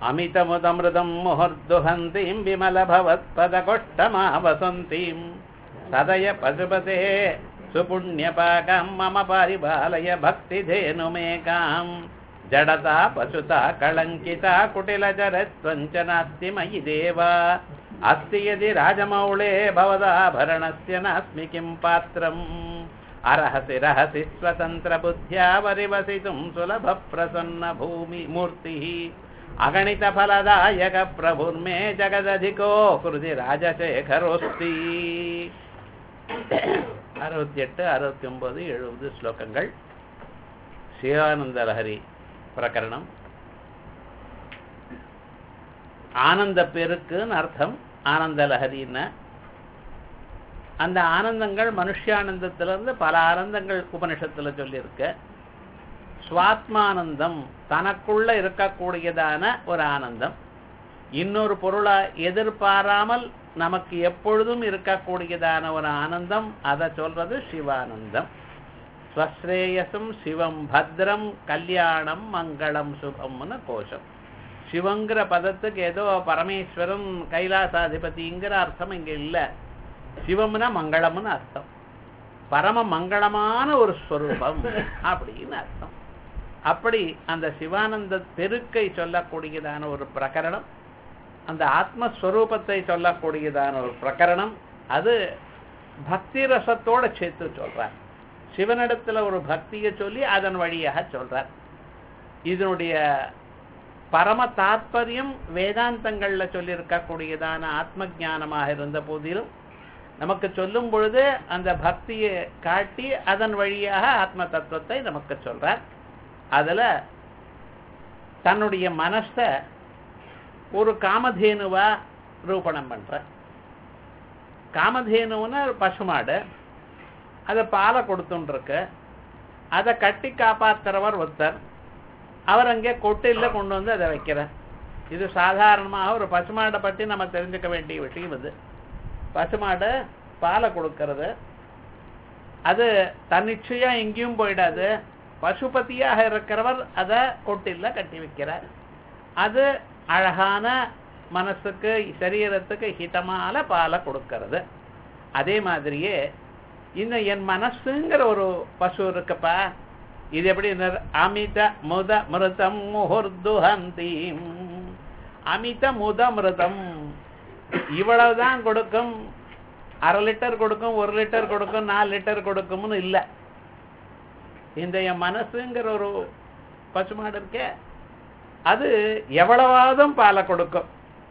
अमितमुदमृतं मुहुर्दुहन्तीं विमलभवत्पदकोष्ठमावसन्तीं सदय पशुपते सुपुण्यपाकं मम परिपालय भक्तिधेनुमेकां जडता पशुता कलङ्किता कुटिलचरत्वञ्च नास्ति मयि देव अस्ति यदि राजमौळे भवदाभरणस्य नास्मि किं पात्रम् अरहसि रहसि स्वतन्त्रबुद्ध्या वरिवसितुं सुलभप्रसन्नभूमि मूर्तिः अगणितफलदायकप्रभुर्मे जगदधिको कृति ராஜசேகரோஸ்தி அறுபத்தி எட்டு அறுபத்தி ஒன்பது எழுபது ஸ்லோகங்கள் சிவானந்த லஹரி பிரகரணம் ஆனந்த பெருக்குன்னு அர்த்தம் ஆனந்த லஹரின்னு அந்த ஆனந்தங்கள் மனுஷியானந்தத்திலிருந்து பல ஆனந்தங்கள் உபனிஷத்துல சொல்லியிருக்க சுவாத்மானந்தம் தனக்குள்ள இருக்கக்கூடியதான ஒரு ஆனந்தம் இன்னொரு பொருளை எதிர்பாராமல் நமக்கு எப்பொழுதும் இருக்கக்கூடியதான ஒரு ஆனந்தம் அதை சொல்றது சிவானந்தம் ஸ்வஸ்ரேயசும் சிவம் பத்ரம் கல்யாணம் மங்களம் சுபம்னு கோஷம் சிவங்கிற பதத்துக்கு ஏதோ பரமேஸ்வரன் கைலாசாதிபதிங்கிற அர்த்தம் இங்க இல்லை சிவம்னா மங்களம்னு அர்த்தம் பரம மங்களமான ஒரு ஸ்வரூபம் அப்படின்னு அர்த்தம் அப்படி அந்த சிவானந்த பெருக்கை சொல்லக்கூடியதான ஒரு பிரகரணம் அந்த ஆத்மஸ்வரூபத்தை சொல்லக்கூடியதான ஒரு பிரகரணம் அது பக்தி ரசத்தோட சேர்த்து சொல்றார் சிவனிடத்துல ஒரு பக்தியை சொல்லி அதன் வழியாக சொல்றார் இதனுடைய பரம தாத்பரியம் வேதாந்தங்கள்ல சொல்லியிருக்கக்கூடியதான ஆத்ம ஜானமாக இருந்த போதிலும் நமக்கு சொல்லும் பொழுது அந்த பக்தியை காட்டி அதன் வழியாக ஆத்ம தத்துவத்தை நமக்கு சொல்றார் அதுல தன்னுடைய மனச ஒரு காமதேனுவா ரூபணம் பண்ற காமதேனுன்னு பசுமாடு அதை பாலை கொடுத்துருக்கு அதை கட்டி காப்பாத்துறவர் ஒருத்தர் அவர் அங்கே கொட்டில கொண்டு வந்து அதை வைக்கிறார் இது சாதாரணமாக ஒரு பசுமாடை பற்றி நம்ம தெரிஞ்சுக்க வேண்டிய விஷயம் இது பசுமாடு பாலை கொடுக்கறது அது தன்னிச்சையா எங்கேயும் போயிடாது பசுபதியாக இருக்கிறவர் அதை கொட்டில கட்டி வைக்கிறார் அது அழகான மனசுக்கு சரீரத்துக்கு ஹிதமான பாலை கொடுக்கறது அதே மாதிரியே இன்னும் என் மனசுங்கிற ஒரு பசு இருக்குப்பா இது எப்படி அமித முத மிருதம் முஹுர்துஹந்தீம் அமித முத மிருதம் இவ்வளவுதான் கொடுக்கும் அரை லிட்டர் கொடுக்கும் ஒரு லிட்டர் கொடுக்கும் நாலு லிட்டர் கொடுக்கும்னு இல்லை இந்த என் மனசுங்கிற ஒரு பசுமாடு இருக்கே அது எவ்வளவாதும் பாலை கொடுக்கும்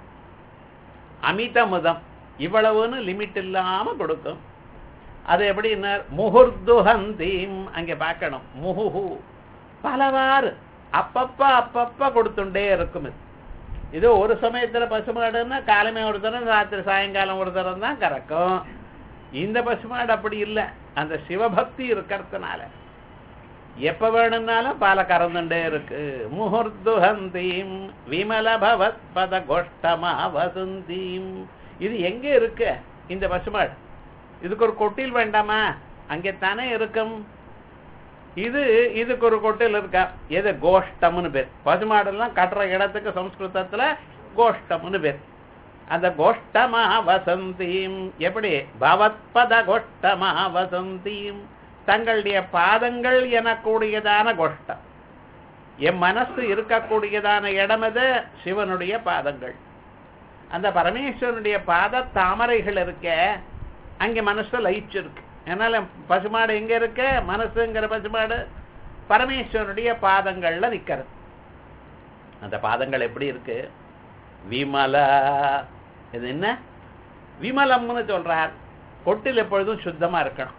அமித முதம் இவ்வளவுன்னு லிமிட் இல்லாம கொடுக்கும் அது எப்படி முகுர்துஹந்தீம் அங்க பார்க்கணும் முகுஹு பலவாறு அப்பப்ப அப்பப்ப கொடுத்துட்டே இருக்கும் இது இது ஒரு சமயத்துல பசுமாடுன்னா காலமே ஒரு தரம் ராத்திரி சாயங்காலம் ஒரு தரம் தான் கறக்கும் இந்த பசுமாடு அப்படி இல்லை அந்த சிவபக்தி இருக்கிறதுனால எப்ப வேணும்னாலும் பால கறந்துட்டே இருக்கு முகூர்த்துஹந்தீம் விமல பவத் பத கோஷ்டமா வசுந்தீம் இது எங்க இருக்கு இந்த பசுமாடு இதுக்கு ஒரு கொட்டில் வேண்டாமா அங்கே தானே இருக்கும் இது இதுக்கு ஒரு கொட்டில் இருக்கா எது கோஷ்டம்னு பேர் பசுமாடெல்லாம் கட்டுற இடத்துக்கு சம்ஸ்கிருதத்துல கோஷ்டம்னு பேர் அந்த கோஷ்டமா வசந்தீம் எப்படி பவத்பத கோஷ்டமா வசந்தீம் தங்களுடைய பாதங்கள் எனக்கூடியதான கோஷ்டம் என் மனசு இருக்கக்கூடியதான இடம் எது சிவனுடைய பாதங்கள் அந்த பரமேஸ்வரனுடைய பாத தாமரைகள் இருக்க அங்க மனசு லயிச்சிருக்கு அதனால பசுமாடு எங்க இருக்க மனசுங்கிற பசுமாடு பரமேஸ்வரனுடைய பாதங்கள்ல நிக்கிறது அந்த பாதங்கள் எப்படி இருக்கு விமல இது என்ன விமலம்னு சொல்றார் கொட்டில் எப்பொழுதும் சுத்தமா இருக்கணும்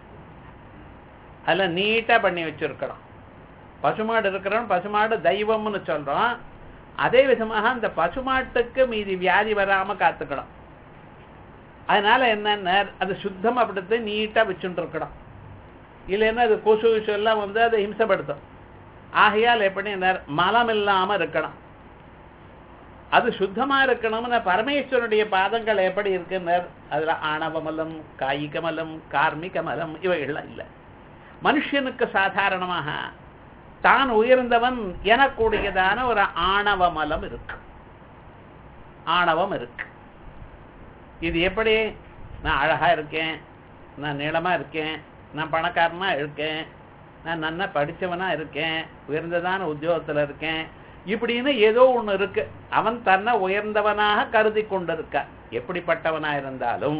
அதுல நீட்டா பண்ணி வச்சிருக்கணும் பசுமாடு இருக்கிறவன் பசுமாடு தெய்வம்னு சொல்றோம் அதே விதமாக அந்த பசுமாட்டுக்கு மீதி வியாதி வராம காத்துக்கணும் அதனால என்னன்னா அது சுத்தம் அப்படித்து நீட்டா வச்சுட்டு இருக்கணும் இல்லைன்னா அது கொசு விஷு எல்லாம் வந்து அதை ஹிம்சப்படுத்தும் ஆகையால் எப்படி மலம் இல்லாம இருக்கணும் அது சுத்தமா இருக்கணும்னு பரமேஸ்வரனுடைய பாதங்கள் எப்படி இருக்குன்னு அதுல ஆணவமலம் காயிகமலம் கார்மிகமலம் இவைகள்லாம் இல்லை மனுஷனுக்கு சாதாரணமாக தான் உயர்ந்தவன் எனக்கூடியதான ஒரு ஆணவ மலம் இருக்கு ஆணவம் இருக்கு இது எப்படி நான் அழகா இருக்கேன் நான் நீளமா இருக்கேன் நான் பணக்காரனா இருக்கேன் நான் நன்னா படிச்சவனா இருக்கேன் உயர்ந்ததான உத்தியோகத்துல இருக்கேன் இப்படின்னு ஏதோ ஒண்ணு இருக்கு அவன் தன்னை உயர்ந்தவனாக கருதி கொண்டிருக்க எப்படிப்பட்டவனா இருந்தாலும்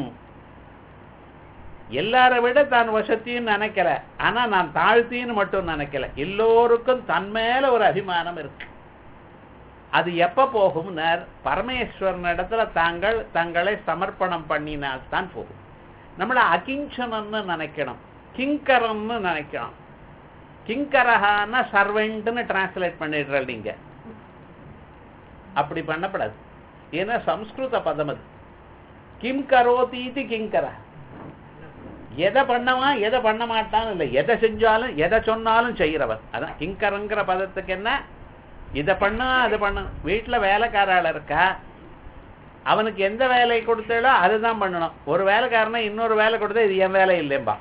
எல்லாரை விட தான் வசத்தின்னு நினைக்கல ஆனா நான் தாழ்த்தின்னு மட்டும் நினைக்கல எல்லோருக்கும் தன் மேல ஒரு அபிமானம் இருக்கு அது எப்ப போகும்னர் பரமேஸ்வரன் இடத்துல தாங்கள் தங்களை சமர்ப்பணம் பண்ணினால் தான் போகும் நம்மள அகிஞ்சனன்னு நினைக்கணும் கிங்கரன்னு நினைக்கணும் கிங்கரஹான சர்வெண்ட்னு டிரான்ஸ்லேட் பண்ணிடுற நீங்க அப்படி பண்ணப்படாது ஏன்னா சம்ஸ்கிருத பதம் அது கிம் கரோதீதி கிங்கர எதை பண்ணவான் எதை பண்ண மாட்டான் இல்லை எதை செஞ்சாலும் எதை சொன்னாலும் செய்கிறவன் அதான் கிங்கரங்கிற பதத்துக்கு என்ன இதை பண்ணா அது பண்ண வீட்டுல வேலைக்காராள் இருக்கா அவனுக்கு எந்த வேலை கொடுத்தாலோ அதுதான் பண்ணணும் ஒரு வேலைக்காரனா இன்னொரு வேலை கொடுத்தா இது என் வேலை இல்லைம்பா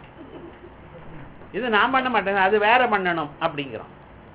இது நான் பண்ண மாட்டேன் அது வேற பண்ணணும் அப்படிங்கிறோம்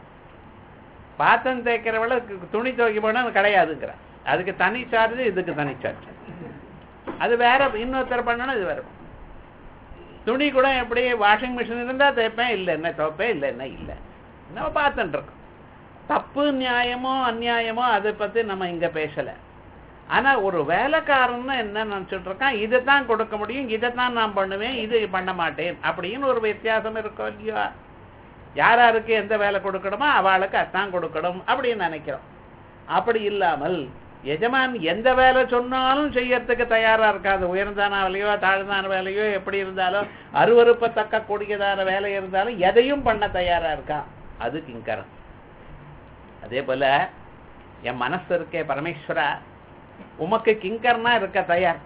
பாத்திரம் தேய்க்கிறவள துணி துவைக்க போனா கிடையாதுங்கிற அதுக்கு தனி சார்ஜ் இதுக்கு தனி சார்ஜ் அது வேற இன்னொருத்தர் பண்ணணும் இது வேற துணி கூட எப்படி வாஷிங் மிஷின் இருந்தா தேய்ப்பேன் இல்லை என்ன துவைப்பேன் இல்லை என்ன இல்லை நம்ம பார்த்துட்டு இருக்கோம் தப்பு நியாயமோ அநியாயமோ அதை பத்தி நம்ம இங்க பேசல ஆனா ஒரு வேலைக்காரன்னு என்ன நினைச்சிட்டு இருக்கான் இதைத்தான் கொடுக்க முடியும் இதைத்தான் நான் பண்ணுவேன் இது பண்ண மாட்டேன் அப்படின்னு ஒரு வித்தியாசம் இருக்கும் இல்லையா யாராருக்கு எந்த வேலை கொடுக்கணுமோ அவளுக்கு அதான் கொடுக்கணும் அப்படின்னு நினைக்கிறோம் அப்படி இல்லாமல் எஜமான் எந்த வேலை சொன்னாலும் செய்யறதுக்கு தயாரா இருக்காது உயர்ந்தான வேலையோ தாழ்ந்தான வேலையோ எப்படி இருந்தாலும் அருவறுப்பத்தக்க கூடியதான வேலை இருந்தாலும் எதையும் பண்ண தயாரா இருக்கான் அது கிங்கரன் அதே போல என் மனசு இருக்கே பரமேஸ்வரா உமக்கு கிங்கர்னா இருக்க தயார்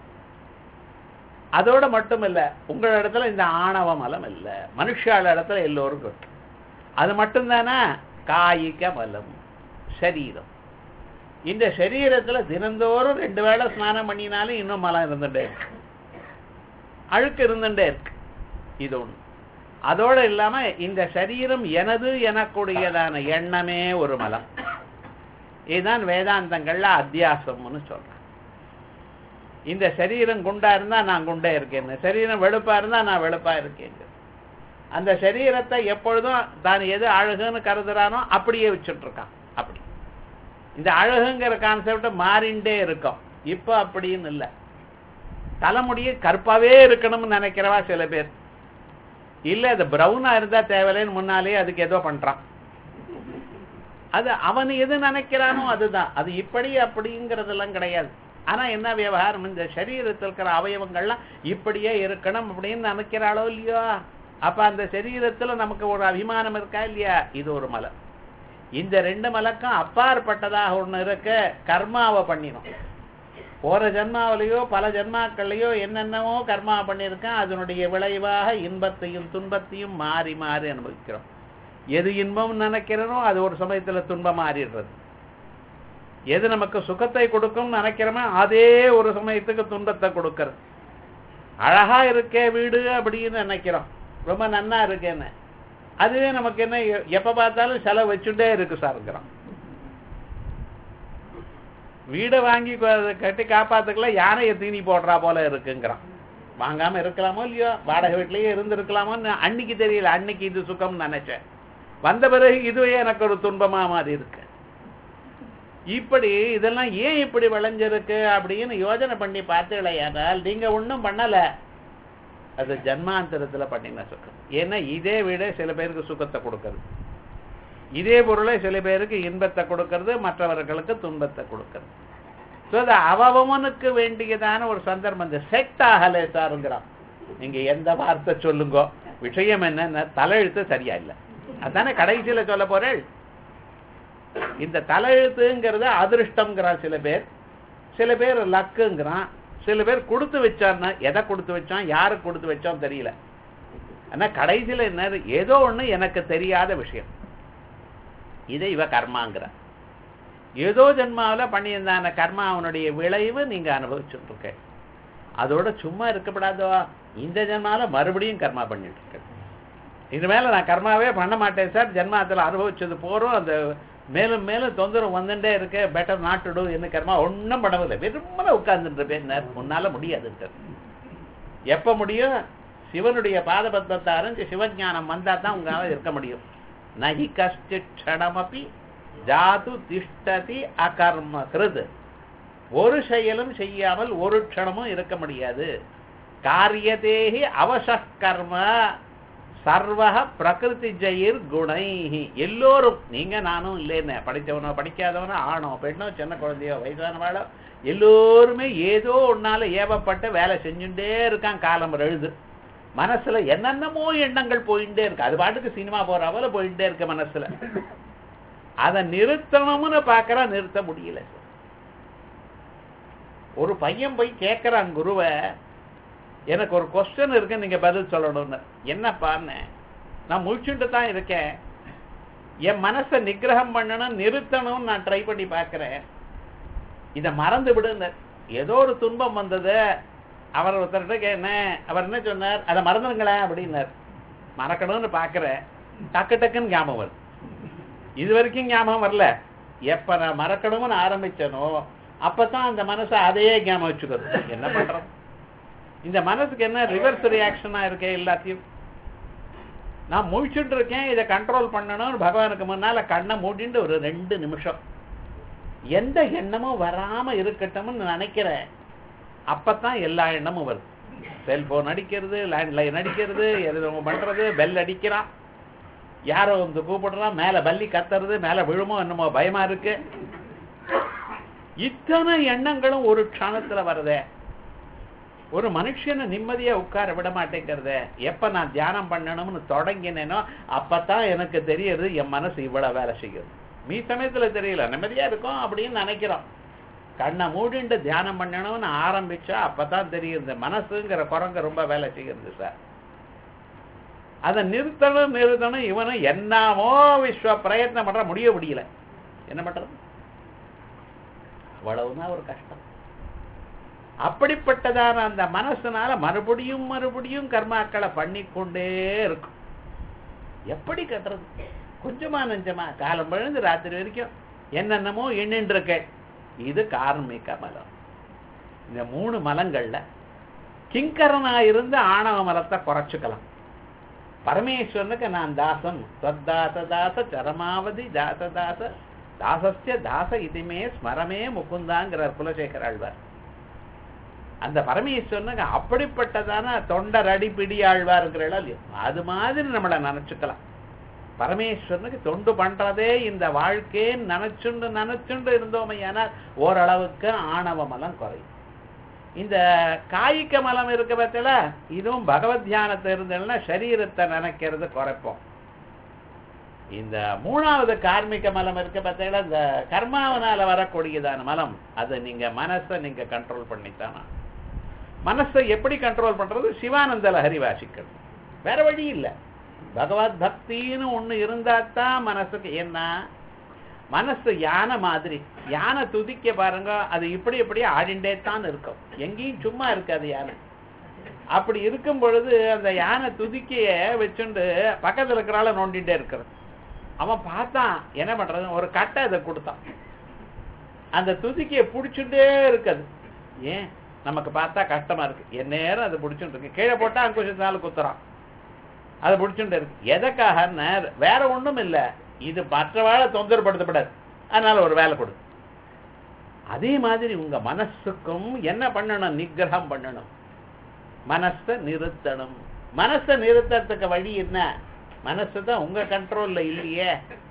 அதோட மட்டும் இல்ல உங்கள இடத்துல இந்த ஆணவ மலம் இல்ல மனுஷால இடத்துல எல்லோருக்கும் இருக்கு அது மட்டும்தானா காயிக மலம் சரீரம் இந்த சரீரத்துல தினந்தோறும் ரெண்டு வேளை ஸ்நானம் பண்ணினாலும் இன்னும் மலம் இருந்துட்டே இருக்கு அழுக்கு இருந்துட்டே இருக்கு இது ஒண்ணு அதோட இல்லாம இந்த சரீரம் எனது எனக்கூடியதான எண்ணமே ஒரு மலம் இதுதான் வேதாந்தங்கள்ல அத்தியாசம்னு சொல்றேன் இந்த சரீரம் குண்டா இருந்தா நான் குண்டா இருக்கேன்னு சரீரம் வெளுப்பா இருந்தா நான் வெளுப்பா இருக்கேன் அந்த சரீரத்தை எப்பொழுதும் தான் எது அழகுன்னு கருதுறானோ அப்படியே வச்சுட்டு இருக்கான் அப்படி இந்த அழகுங்கிற கான்செப்ட் மாறிண்டே இருக்கும் இப்ப அப்படின்னு இல்லை தலைமுடிய கருப்பாவே இருக்கணும்னு நினைக்கிறவா சில பேர் இல்ல அது பிரவுனா இருந்தா தேவையில்லைன்னு முன்னாலே அதுக்கு ஏதோ பண்றான் அது அவன் எது நினைக்கிறானோ அதுதான் அது இப்படி அப்படிங்கிறதெல்லாம் கிடையாது ஆனா என்ன விவகாரம் இந்த சரீரத்தில் இருக்கிற அவயவங்கள்லாம் இப்படியே இருக்கணும் அப்படின்னு நினைக்கிறாளோ இல்லையோ அப்ப அந்த சரீரத்துல நமக்கு ஒரு அபிமானம் இருக்கா இல்லையா இது ஒரு மலம் இந்த ரெண்டு மலக்கும் அப்பாற்பட்டதாக ஒண்ணு இருக்க கர்மாவை பண்ணினோம் போற ஜென்மாவிலையோ பல ஜென்மாக்கள்லையோ என்னென்னவோ கர்மா பண்ணியிருக்கேன் அதனுடைய விளைவாக இன்பத்தையும் துன்பத்தையும் மாறி மாறி அனுபவிக்கிறோம் எது இன்பம் நினைக்கிறனோ அது ஒரு சமயத்துல துன்பம் மாறிடுறது எது நமக்கு சுகத்தை கொடுக்கும் நினைக்கிறோமோ அதே ஒரு சமயத்துக்கு துன்பத்தை கொடுக்கறது அழகா இருக்கே வீடு அப்படின்னு நினைக்கிறோம் ரொம்ப நன்னா இருக்கேன்னு அதுவே நமக்கு என்ன எப்ப பார்த்தாலும் செலவு வச்சுட்டே இருக்கு சாருங்கிறோம் வீடை வாங்கி கட்டி காப்பாத்துக்கல யானையை தீனி போடுறா போல இருக்குங்கிறான் வாங்காம இருக்கலாமோ இல்லையோ வாடகை வீட்லயே இருந்திருக்கலாமோ அன்னைக்கு தெரியல அன்னைக்கு இது சுகம் நினைச்சேன் வந்த பிறகு இதுவே எனக்கு ஒரு துன்பமா மாதிரி இருக்கு இப்படி இதெல்லாம் ஏன் இப்படி விளைஞ்சிருக்கு அப்படின்னு யோஜனை பண்ணி பார்த்தீங்களேயானால் நீங்க ஒண்ணும் பண்ணல அது ஜன்மாந்தரத்துல பண்ணின சுகம் ஏன்னா இதே வீடே சில பேருக்கு சுகத்தை கொடுக்கறது இதே பொருளை சில பேருக்கு இன்பத்தை கொடுக்கறது மற்றவர்களுக்கு துன்பத்தை கொடுக்கறது ஸோ அது அவவனுக்கு வேண்டியதான ஒரு சந்தர்ப்பம் இந்த செட் ஆகலே சாருங்கிறான் நீங்க எந்த வார்த்தை சொல்லுங்க விஷயம் என்னன்னா தலையெழுத்து சரியா இல்லை அதானே கடைசியில சொல்ல போறேன் இந்த தலையெழுத்துங்கிறது அதிருஷ்டம்ங்கிறான் சில பேர் சில பேர் லக்குங்கிறான் சில பேர் கொடுத்து வச்சான்னா எதை கொடுத்து வச்சான் யாருக்கு கொடுத்து வச்சோம் தெரியல ஆனா கடைசியில என்ன ஏதோ ஒண்ணு எனக்கு தெரியாத விஷயம் இதை இவ கர்மாங்கிற ஏதோ ஜென்மாவில் பண்ணியிருந்தான கர்மா அவனுடைய விளைவு நீங்க அனுபவிச்சுட்டு இருக்க அதோட சும்மா இருக்கப்படாதோ இந்த ஜென்மால மறுபடியும் கர்மா பண்ணிட்டு இருக்க இது மேல நான் கர்மாவே பண்ண மாட்டேன் சார் ஜென்மாத்துல அனுபவிச்சது போறோம் அந்த மேலும் மேலும் தொந்தரவு வந்துட்டே இருக்கு பெட்டர் நாட் டு டூ என்ன கர்மா ஒன்றும் பண்ணவில்லை வெறுமனே உட்கார்ந்துட்டு பேர் உன்னால முடியாதுன்ட்டு எப்ப முடியும் சிவனுடைய பாதபத்மத்தை அறிஞ்சு சிவஞானம் வந்தா தான் உங்களால இருக்க முடியும் நகி கஷ்டித் க்ஷணமபி ஜாது திஷ்டதி அகர்ம கிருது ஒரு செயலும் செய்யாமல் ஒரு க்ஷணமும் இருக்க முடியாது காரியதேகி அவசகர்ம சர்வக பிரகிருதி ஜெயிர் குணை எல்லோரும் நீங்க நானும் இல்லைன்னு படித்தவனோ படிக்காதவனோ ஆணோ பெண்ணோ சின்ன குழந்தையோ வயசானவாளோ எல்லோருமே ஏதோ ஒன்னால ஏவப்பட்டு வேலை செஞ்சுட்டே இருக்கான் காலம் எழுது மனசுல என்னென்னமோ எண்ணங்கள் போயிட்டே இருக்கு அது பாட்டுக்கு சினிமா போறாவல போயிட்டே இருக்கு மனசுல அதை நிறுத்தணும்னு பாக்குறா நிறுத்த முடியல ஒரு பையன் போய் கேட்கறான் குருவை எனக்கு ஒரு கொஸ்டின் இருக்கு நீங்க பதில் சொல்லணும்னு என்னப்பான்னு நான் முழிச்சுட்டு தான் இருக்கேன் என் மனசை நிகிரகம் பண்ணணும் நிறுத்தணும்னு நான் ட்ரை பண்ணி பார்க்கிறேன் இதை மறந்து விடுங்க ஏதோ ஒரு துன்பம் வந்தது அவர் ஒருத்தர்கிட்ட என்ன அவர் என்ன சொன்னார் அதை மறந்துடுங்களேன் அப்படின்னார் மறக்கணும்னு பார்க்கிறேன் டக்கு டக்குன்னு ஞாபகம் வருது இது வரைக்கும் ஞாபகம் வரல எப்ப நான் மறக்கணும்னு ஆரம்பிச்சனோ அப்பதான் அந்த மனசை அதையே ஞாபகம் வச்சுக்கிறது என்ன பண்றது இந்த மனசுக்கு என்ன ரிவர்ஸ் ரியாக்ஷனா இருக்கே எல்லாத்தையும் நான் முழிச்சுட்டு இருக்கேன் இதை கண்ட்ரோல் பண்ணணும்னு பகவானுக்கு முன்னால கண்ணை மூடிட்டு ஒரு ரெண்டு நிமிஷம் எந்த எண்ணமும் வராம இருக்கட்டும்னு நினைக்கிறேன் அப்பதான் எல்லா எண்ணமும் வருது செல்போன் அடிக்கிறது லேண்ட்லைன் அடிக்கிறது எது பண்றது பெல் அடிக்கிறான் யாரோ வந்து கூப்பிடுறான் மேல பல்லி கத்துறது மேல விழுமோ என்னமோ பயமா இருக்கு இத்தனை எண்ணங்களும் ஒரு க்ஷணத்துல வருதே ஒரு மனுஷனை நிம்மதியா உட்கார விட மாட்டேங்கிறத எப்ப நான் தியானம் பண்ணணும்னு தொடங்கினேனோ அப்பதான் எனக்கு தெரியுது என் மனசு இவ்வளவு வேலை செய்யுது மீ சமயத்துல தெரியல நிம்மதியா இருக்கும் அப்படின்னு நினைக்கிறோம் கண்ணை மூடிண்டு தியானம் பண்ணணும்னு ஆரம்பிச்சா அப்பதான் தெரியுது இந்த மனசுங்கிற குரங்க ரொம்ப வேலை செய்யுது சார் அதை நிறுத்தணும் நிறுத்தணும் இவனும் என்னமோ விஸ்வ பிரயத்னம் பண்ற முடிய முடியல என்ன பண்றது அவ்வளவுதான் ஒரு கஷ்டம் அப்படிப்பட்டதான அந்த மனசுனால மறுபடியும் மறுபடியும் கர்மாக்களை பண்ணிக்கொண்டே இருக்கும் எப்படி கட்டுறது கொஞ்சமா நெஞ்சமா காலம் விழுந்து ராத்திரி வரைக்கும் என்னென்னமோ எண்ணின்னு இருக்க இது கார்மிக மலம் இந்த மூணு மலங்கள்ல கிங்கரனா இருந்து ஆணவ மலத்தை குறைச்சுக்கலாம் பரமேஸ்வரனுக்கு நான் தாசன் சத்தாச தாச சரமாவதி தாச தாச தாசஸ்ய தாச இதுமே ஸ்மரமே முகுந்தாங்கிறார் குலசேகர் ஆழ்வார் அந்த பரமேஸ்வரனுக்கு அப்படிப்பட்டதான தொண்டர் அடிப்பிடி ஆழ்வாருங்கிறா இல்லையோ அது மாதிரி நம்மளை நினைச்சுக்கலாம் பரமேஸ்வரனுக்கு தொண்டு பண்றதே இந்த வாழ்க்கைன்னு நினைச்சுண்டு நினைச்சுண்டு இருந்தோமே ஏனால் ஓரளவுக்கு ஆணவ மலம் குறையும் இந்த காய்க்க மலம் இருக்க பத்தில இதுவும் பகவத் தியானத்தை இருந்ததுன்னா சரீரத்தை நினைக்கிறது குறைப்போம் இந்த மூணாவது கார்மிக மலம் இருக்க பார்த்தீங்களா இந்த கர்மாவனால வரக்கூடியதான மலம் அதை நீங்க மனசை நீங்க கண்ட்ரோல் பண்ணித்தானா மனசை எப்படி கண்ட்ரோல் பண்றது சிவானந்த லஹரி வாசிக்கிறது வேற வழி இல்லை பகவத் பக்தின்னு ஒண்ணு இருந்தா தான் மனசுக்கு என்ன மனசு யானை மாதிரி யானை துதிக்க பாருங்க அது இப்படி இப்படி ஆடிண்டே தான் இருக்கும் எங்கேயும் சும்மா இருக்காது யானை அப்படி இருக்கும் பொழுது அந்த யானை துதிக்கைய வச்சுண்டு பக்கத்துல இருக்கிறால நோண்டிட்டே இருக்கிறது அவன் பார்த்தான் என்ன பண்றது ஒரு கட்டை அதை கொடுத்தான் அந்த துதிக்கையை பிடிச்சுட்டே இருக்குது ஏன் நமக்கு பார்த்தா கஷ்டமா இருக்கு என் நேரம் அதை பிடிச்சுட்டு இருக்கு கீழே போட்டா அங்குஷத்தினால குத்துறான் அதை பிடிச்சுட்டு இருக்கு எதற்காக வேற ஒண்ணும் இல்ல இது மற்றவாழ தொந்தரப்படுத்தப்படாது அதனால ஒரு வேலை கொடு அதே மாதிரி உங்க மனசுக்கும் என்ன பண்ணணும் நிகிரகம் பண்ணணும் மனசை நிறுத்தணும் மனசை நிறுத்தறதுக்கு வழி என்ன மனசு தான் உங்க கண்ட்ரோல்ல இல்லையே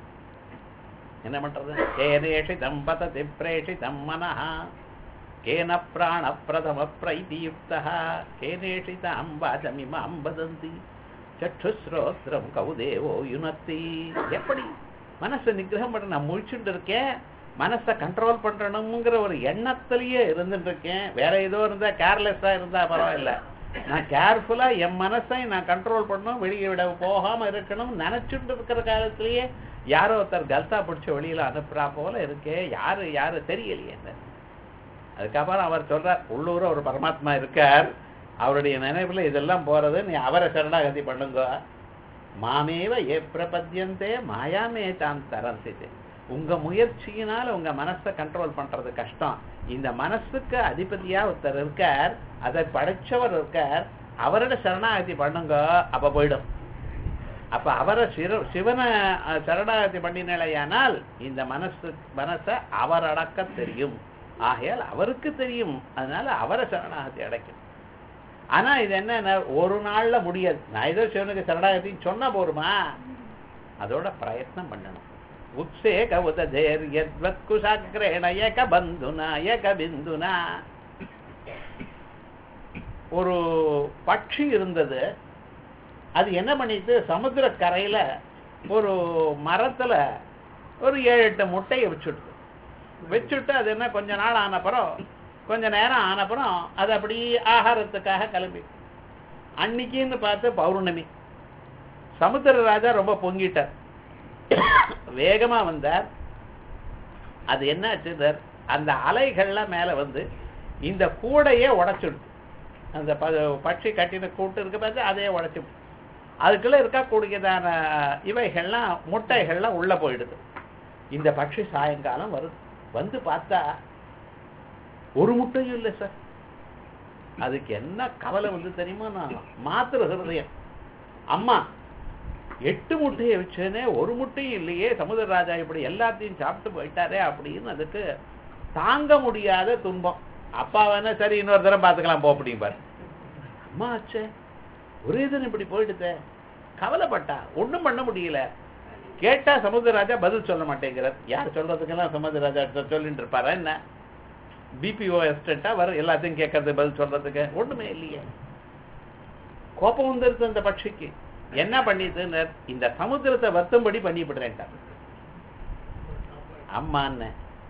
என்ன பண்றது கேனேஷி தம்பதி பிரேஷி தம்மனஹா கேன பிராண பிரதம பிரைதியுக்தா கேனேஷி தாம் வாசமிமாம் வதந்தி சற்றுஸ்ரோத்திரம் கௌதேவோ யுனத்தி எப்படி மனசை நிகிரகம் பண்ண நான் முழிச்சுட்டு இருக்கேன் மனசை கண்ட்ரோல் பண்றணுங்கிற ஒரு எண்ணத்திலேயே இருந்துட்டு இருக்கேன் வேற ஏதோ இருந்தா கேர்லெஸ்ஸா இருந்தா பரவாயில்ல நான் கேர்ஃபுல்லா என் மனசை நான் கண்ட்ரோல் பண்ணணும் வெளியே விட போகாம இருக்கணும் நினைச்சுட்டு இருக்கிற காலத்திலேயே யாரோ ஒருத்தர் கல்தா பிடிச்ச வெளியில அனுப்புறா போல இருக்கே யாரு யாரு தெரியலையே அதுக்கப்புறம் அவர் சொல்றார் உள்ளூர ஒரு பரமாத்மா இருக்கார் அவருடைய நினைவுல இதெல்லாம் போறது நீ அவரை சரணாகதி பண்ணுங்க மாமேவ ஏ பிரபத்தியந்தே மாயாமே தான் தரந்திது உங்க முயற்சியினால உங்க மனசை கண்ட்ரோல் பண்றது கஷ்டம் இந்த மனசுக்கு அதிபதியா ஒருத்தர் இருக்கார் அதை படைச்சவர் இருக்கார் அவரோட சரணாகதி பண்ணுங்க அப்ப போயிடும் அப்ப அவரை சிர சிவனை அஹ், சரணாகதி பண்ணினாலேயானால் இந்த மனசு மனசை அவர் அடக்க தெரியும் ஆகையால் அவருக்கு தெரியும் அதனால அவரை சரணாகதி அடைக்கும் ஆனா இது என்ன ஒரு நாள்ல முடியாது நான் ஏதோ சிவனுக்கு சரணாகதின்னு சொன்னா போருமா அதோட பிரயத்னம் பண்ணணும் உத்சேக உததேர் யத்வத் குசாக்ரேண ஏக பந்துனா ஏக பிந்துனா ஒரு பட்சி இருந்தது அது என்ன பண்ணிட்டு சமுத்திர கரையில ஒரு மரத்துல ஒரு ஏழு எட்டு முட்டையை வச்சுடுது வச்சுட்டு அது என்ன கொஞ்ச நாள் ஆனப்புறம் கொஞ்ச நேரம் ஆனப்புறம் அது அப்படியே ஆகாரத்துக்காக கிளம்பி அன்னைக்குன்னு பார்த்து பௌர்ணமி சமுத்திர ராஜா ரொம்ப பொங்கிட்டார் வேகமா வந்தார் அது என்னாச்சு சார் அந்த அலைகள்லாம் மேல வந்து இந்த கூடையே உடைச்சிடுது அந்த ப- பட்சி கட்டின கூட்டு இருக்கு பார்த்து அதையே உடைச்சு அதுக்குள்ள இருக்கக்கூடியதான இவைகள்லாம் முட்டைகள்லாம் உள்ள போயிடுது இந்த பட்சி சாயங்காலம் வருது வந்து பார்த்தா ஒரு முட்டையும் இல்லை சார் அதுக்கு என்ன கவலை வந்து தெரியுமா நான் மாத்திர ஹிருதயம் அம்மா எட்டு முட்டையை வச்சேனே ஒரு முட்டையும் இல்லையே சமுதிரராஜா இப்படி எல்லாத்தையும் சாப்பிட்டு போயிட்டாரே அப்படின்னு அதுக்கு தாங்க முடியாத துன்பம் அப்பா வேணா சரி இன்னொரு தரம் பார்த்துக்கலாம் போ அப்படிம்பார் அம்மா ஆச்சே ஒரே தினம் இப்படி போயிடுதே கவலைப்பட்டா ஒண்ணும் பண்ண முடியல கேட்டா சமுத்திரராஜா பதில் சொல்ல மாட்டேங்கிறார் யார் சொல்றதுக்கெல்லாம் சமுத்திரராஜா கிட்ட சொல்லிட்டு இருப்பாரா என்ன பிபிஓ எஸ்டேட்டா வர எல்லாத்தையும் கேட்கறது பதில் சொல்றதுக்கு ஒண்ணுமே இல்லையே கோபம் வந்துருது அந்த பட்சிக்கு என்ன பண்ணிதுன்னு இந்த சமுத்திரத்தை வருத்தும்படி பண்ணிவிடுறேன்ட்டார் அம்மான்னு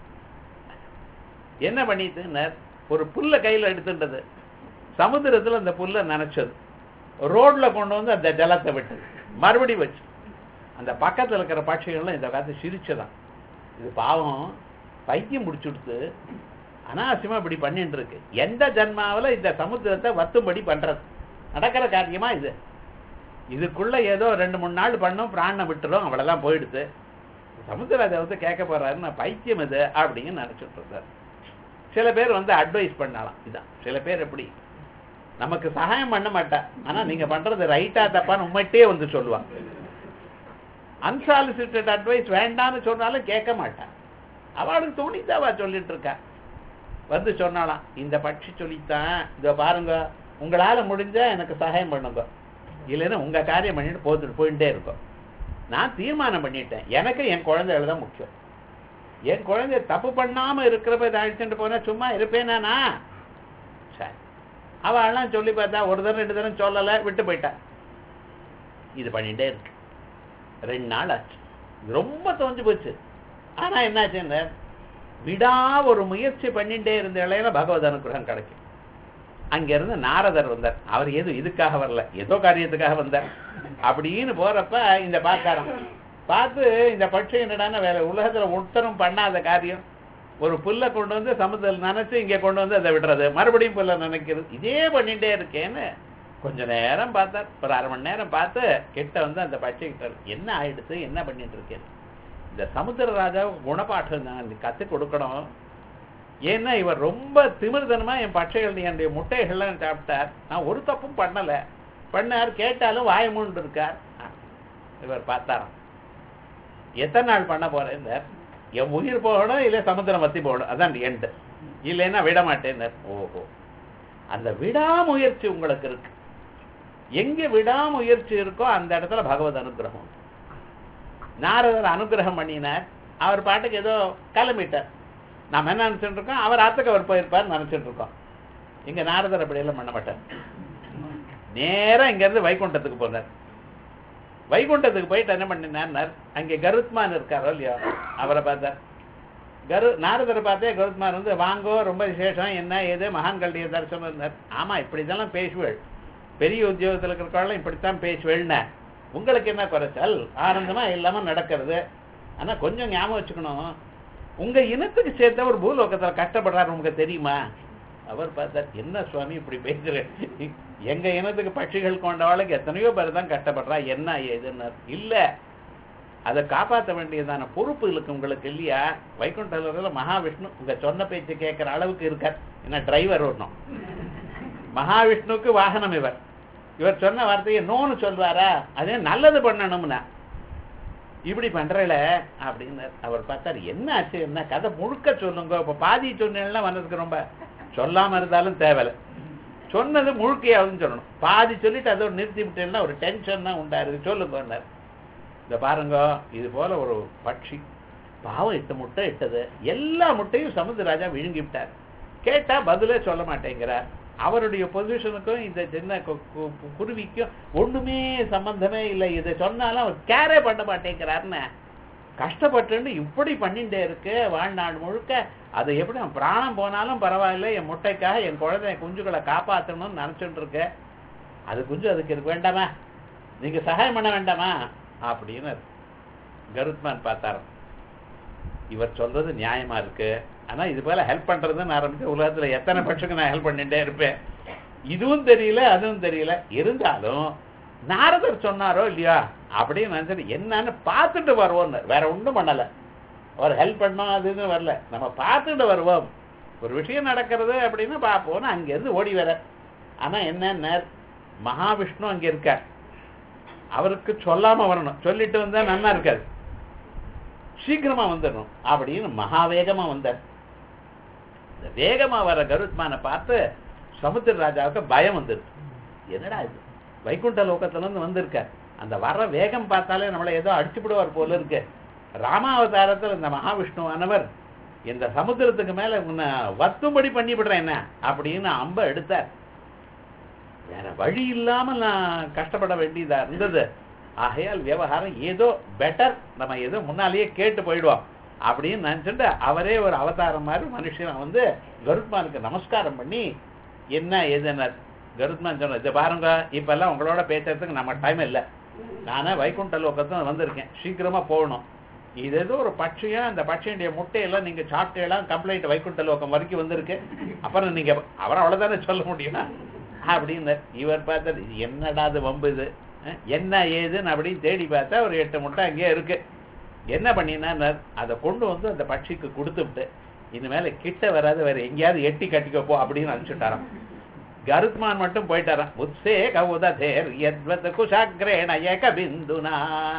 என்ன பண்ணிட்டுன்னு ஒரு புல்ல கையில எடுத்துட்டது சமுத்திரத்துல அந்த புல்ல நனைச்சது ரோட்ல கொண்டு வந்து அந்த ஜலத்தை விட்டு மறுபடி வச்சு அந்த பக்கத்துல இருக்கிற பட்சிகள்லாம் இந்த காலத்து சிரிச்சதான் இது பாவம் பைத்தியம் முடிச்சுடுத்து அனாவசியமா இப்படி பண்ணிட்டு இருக்கு எந்த ஜன்மாவுல இந்த சமுத்திரத்தை வத்தும்படி பண்றது நடக்கிற காரியமா இது இதுக்குள்ள ஏதோ ரெண்டு மூணு நாள் பண்ணும் பிராணம் விட்டுரும் அவ்வளவுதான் போயிடுது சமுத்திரத்தை வந்து கேட்க போறாரு நான் பைத்தியம் இது அப்படின்னு நினைச்சிட்டு இருந்தார் சில பேர் வந்து அட்வைஸ் பண்ணலாம் இதான் சில பேர் எப்படி நமக்கு சகாயம் பண்ண மாட்டா ஆனா நீங்க பண்றது ரைட்டா தப்பான்னு உண்மைட்டே வந்து சொல்லுவான் அன்சாலிசிட்டட் அட்வைஸ் வேண்டாம்னு சொன்னாலும் கேட்க மாட்டான் அவளுக்கு தோணித்தாவா சொல்லிட்டு இருக்கா வந்து சொன்னாலாம் இந்த பட்சி சொல்லித்தான் இதோ பாருங்க உங்களால முடிஞ்சா எனக்கு சகாயம் பண்ணுங்க இல்லைன்னா உங்க காரியம் பண்ணிட்டு போத்துட்டு போயிட்டே இருக்கும் நான் தீர்மானம் பண்ணிட்டேன் எனக்கு என் குழந்தைகள் தான் முக்கியம் என் குழந்தை தப்பு பண்ணாம இருக்கிறப்ப இதை அழிச்சுட்டு போனா சும்மா இருப்பேனா சரி அவள்லாம் சொல்லி பார்த்தா ஒரு தரம் ரெண்டு தரம் சொல்லல விட்டு போயிட்டா இது பண்ணிட்டே இருக்கு ரெண்டு நாள் ஆச்சு ரொம்ப தோஞ்சு போச்சு ஆனா என்னாச்சுன்னு விடா ஒரு முயற்சி பண்ணிட்டே இருந்த இளையில பகவத் அனுகிரகம் கிடைக்கும் அங்கிருந்து நாரதர் வந்தார் அவர் எதுவும் இதுக்காக வரல ஏதோ காரியத்துக்காக வந்தார் அப்படின்னு போறப்ப இந்த பார்க்காரம் பார்த்து இந்த பட்சி என்னடான வேற உலகத்துல ஒருத்தரும் பண்ணாத காரியம் ஒரு புல்லை கொண்டு வந்து சமுதிரத்தில் நினைச்சு இங்க கொண்டு வந்து அதை விடுறது மறுபடியும் புல்லை நினைக்கிறது இதே பண்ணிட்டே இருக்கேன்னு கொஞ்ச நேரம் பார்த்தார் ஒரு அரை மணி நேரம் பார்த்து கிட்ட வந்து அந்த பச்சை கிட்ட என்ன ஆயிடுச்சு என்ன பண்ணிட்டு இருக்கேன் இந்த சமுத்திர ராஜாவுக்கு குணப்பாட்டம் நான் கற்றுக் கொடுக்கணும் ஏன்னா இவர் ரொம்ப திமிர்தனமா என் பட்சைகள் என்னுடைய முட்டைகள்லாம் சாப்பிட்டார் நான் ஒரு தப்பும் பண்ணல பண்ணார் கேட்டாலும் வாய மூண்டு இருக்கார் இவர் பார்த்தாராம் எத்தனை நாள் பண்ண போறேன் என் உயிர் போகணும் இல்லை சமுத்திரம் வத்தி போகணும் அதான் எண்டு இல்லைன்னா விட மாட்டேன் ஓஹோ அந்த விடாமுயற்சி உங்களுக்கு இருக்கு எங்க விடாமுயற்சி இருக்கோ அந்த இடத்துல பகவத் அனுகிரகம் நாரதர் அனுகிரகம் பண்ணினார் அவர் பாட்டுக்கு ஏதோ கிளம்பிட்டார் நாம் என்ன நினைச்சிட்டு இருக்கோம் அவர் ஆத்துக்கு அவர் போயிருப்பார் நினைச்சிட்டு இருக்கோம் இங்க நாரதர் அப்படி எல்லாம் பண்ண மாட்டார் நேரா இங்க இருந்து வைகுண்டத்துக்கு போனார் வைகுண்டத்துக்கு போயிட்டு என்ன பண்ணினார் அங்கே கருத்மான் இருக்காரோ இல்லையோ அவரை பார்த்தார் கரு நாரதரை பார்த்தே கருத்மான் வந்து வாங்கோ ரொம்ப விசேஷம் என்ன ஏது மகான்களுடைய தரிசனம் இருந்தார் ஆமா இப்படி இதெல்லாம் பேசுவேள் பெரிய உத்தியோகத்தில் இருக்கிறவங்களும் இப்படித்தான் பேசுவேள்ன உங்களுக்கு என்ன குறைச்சல் ஆனந்தமா இல்லாம நடக்கிறது ஆனா கொஞ்சம் ஞாபகம் வச்சுக்கணும் உங்க இனத்துக்கு சேர்த்த ஒரு பூலோகத்துல கஷ்டப்படுறாரு உங்களுக்கு தெரியுமா அவர் பார்த்தார் என்ன சுவாமி இப்படி பேசுற எங்க இனத்துக்கு பட்சிகள் கொண்டவாளுக்கு எத்தனையோ பேர் தான் கஷ்டப்படுறா என்ன ஏதுன்னு இல்ல அதை காப்பாற்ற வேண்டியதான பொறுப்பு இருக்கு உங்களுக்கு இல்லையா வைகுண்டத்தில் மகாவிஷ்ணு உங்க சொன்ன பேச்சு கேட்கிற அளவுக்கு இருக்கார் என்ன டிரைவர் வரணும் மகாவிஷ்ணுவுக்கு வாகனம் இவர் இவர் சொன்ன வார்த்தையை நோன்னு சொல்வாரா அதே நல்லது பண்ணணும்னா இப்படி பண்றல அப்படின்னு அவர் பார்த்தாரு என்ன ஆச்சு என்ன கதை முழுக்க சொல்லுங்க இப்ப பாதி சொன்னேன்னா வந்ததுக்கு ரொம்ப சொல்லாம இருந்தாலும் தேவையில்ல சொன்னது முழுக்கையாவதுன்னு சொல்லணும் பாதி சொல்லிட்டு அதோட நிறுத்தி விட்டேன்னா ஒரு டென்ஷன் தான் உண்டாரு சொல்லுங்க இந்த பாருங்க இது போல ஒரு பட்சி பாவம் எட்டு முட்டை இட்டது எல்லா முட்டையும் சமுத்திரராஜா விழுங்கி விட்டார் கேட்டா பதிலே சொல்ல மாட்டேங்கிறார் அவருடைய பொசிஷனுக்கும் இந்த சின்ன கு- கு- குருவிக்கும் ஒண்ணுமே சம்பந்தமே இல்லை இதை சொன்னாலும் அவர் கேரே பண்ண மாட்டேங்கிறாருன்னு கஷ்டப்பட்டு இப்படி பண்ணிட்டே இருக்கு வாழ்நாள் முழுக்க அது எப்படி அவன் பிராணம் போனாலும் பரவாயில்ல என் முட்டைக்காக என் குழந்தை குஞ்சுகளை காப்பாற்றணும்னு நினைச்சுட்டு இருக்கு அது குஞ்சு அதுக்கு இருக்கு வேண்டாமா நீங்க சகாயம் பண்ண வேண்டாமா அப்படின்னு கருத்மான் பார்த்தாரு இவர் சொல்றது நியாயமா இருக்கு ஆனா இது போல ஹெல்ப் பண்றதுன்னு ஆரம்பிச்சு உலகத்துல எத்தனை பட்சத்துக்கு நான் ஹெல்ப் பண்ணிட்டே இருப்பேன் இதுவும் தெரியல அதுவும் தெரியல இருந்தாலும் நாரதர் சொன்னாரோ இல்லையா அப்படின்னு நினைச்சிட்டு என்னன்னு பார்த்துட்டு வருவோம் வேற ஒண்ணும் பண்ணல அவர் ஹெல்ப் பண்ணோம் அதுன்னு வரல நம்ம பார்த்துட்டு வருவோம் ஒரு விஷயம் நடக்கிறது அப்படின்னு பார்ப்போம்னு அங்கிருந்து ஓடி வர ஆனா என்னன்னா மகாவிஷ்ணு அங்க இருக்கார் அவருக்கு சொல்லாம வரணும் சொல்லிட்டு வந்தா நன்னா இருக்காது சீக்கிரமா வந்துடணும் அப்படின்னு மகாவேகமா வந்தார் இந்த வேகமா வர கருத்மானை பார்த்து சமுத்திர ராஜாவுக்கு பயம் வந்துருது என்னடா இது வைகுண்ட லோகத்துல இருந்து வந்திருக்கார் அந்த வர வேகம் பார்த்தாலே நம்மளை ஏதோ அடிச்சுவிடுவார் போல இருக்கு ராமாவதாரத்தில் இந்த மகாவிஷ்ணுவானவர் இந்த சமுத்திரத்துக்கு மேல உன்னை வத்தும்படி பண்ணி விடுறேன் என்ன அப்படின்னு அம்ப எடுத்தார் வேற வழி இல்லாம நான் கஷ்டப்பட வேண்டியதா இருந்தது ஆகையால் விவகாரம் ஏதோ பெட்டர் நம்ம ஏதோ முன்னாலேயே கேட்டு போயிடுவோம் அப்படின்னு நினைச்சுட்டு அவரே ஒரு அவதாரம் மாதிரி மனுஷனை வந்து கருத்மானுக்கு நமஸ்காரம் பண்ணி என்ன ஏதுன்னு கருத்மான் சொன்ன இதை பாருங்க இப்பெல்லாம் உங்களோட பேசுறதுக்கு நம்ம டைம் இல்லை நானே வைகுண்ட லோகத்துல வந்திருக்கேன் சீக்கிரமா போகணும் இது ஏதோ ஒரு பட்சியா அந்த பட்சியுடைய முட்டையெல்லாம் நீங்க சாப்பிட்டெல்லாம் கம்ப்ளைண்ட் வைகுண்ட லோகம் வரைக்கும் வந்திருக்கு அப்புறம் நீங்க அவர் அவ்வளவுதானே சொல்ல முடியுமா அப்படின்னு இவர் பார்த்தாரு இது என்னடா இது வம்பு இது அஹ், என்ன ஏதுன்னு அப்படின்னு தேடி பார்த்தா ஒரு எட்டு முட்டை அங்கேயே இருக்கு என்ன பண்ணினா அதை கொண்டு வந்து அந்த பட்சிக்கு கொடுத்துவிட்டு இனிமேல கிட்ட வராது வேற எங்கேயாவது எட்டி கட்டிக்கோ போ அப்படின்னு அனுப்பிச்சுட்டாராம் கருத்மான் மட்டும் போயிட்டாராம் உத்சேக உததேர் யத்வத் குஷாக்ரேண ஏக பிந்துனா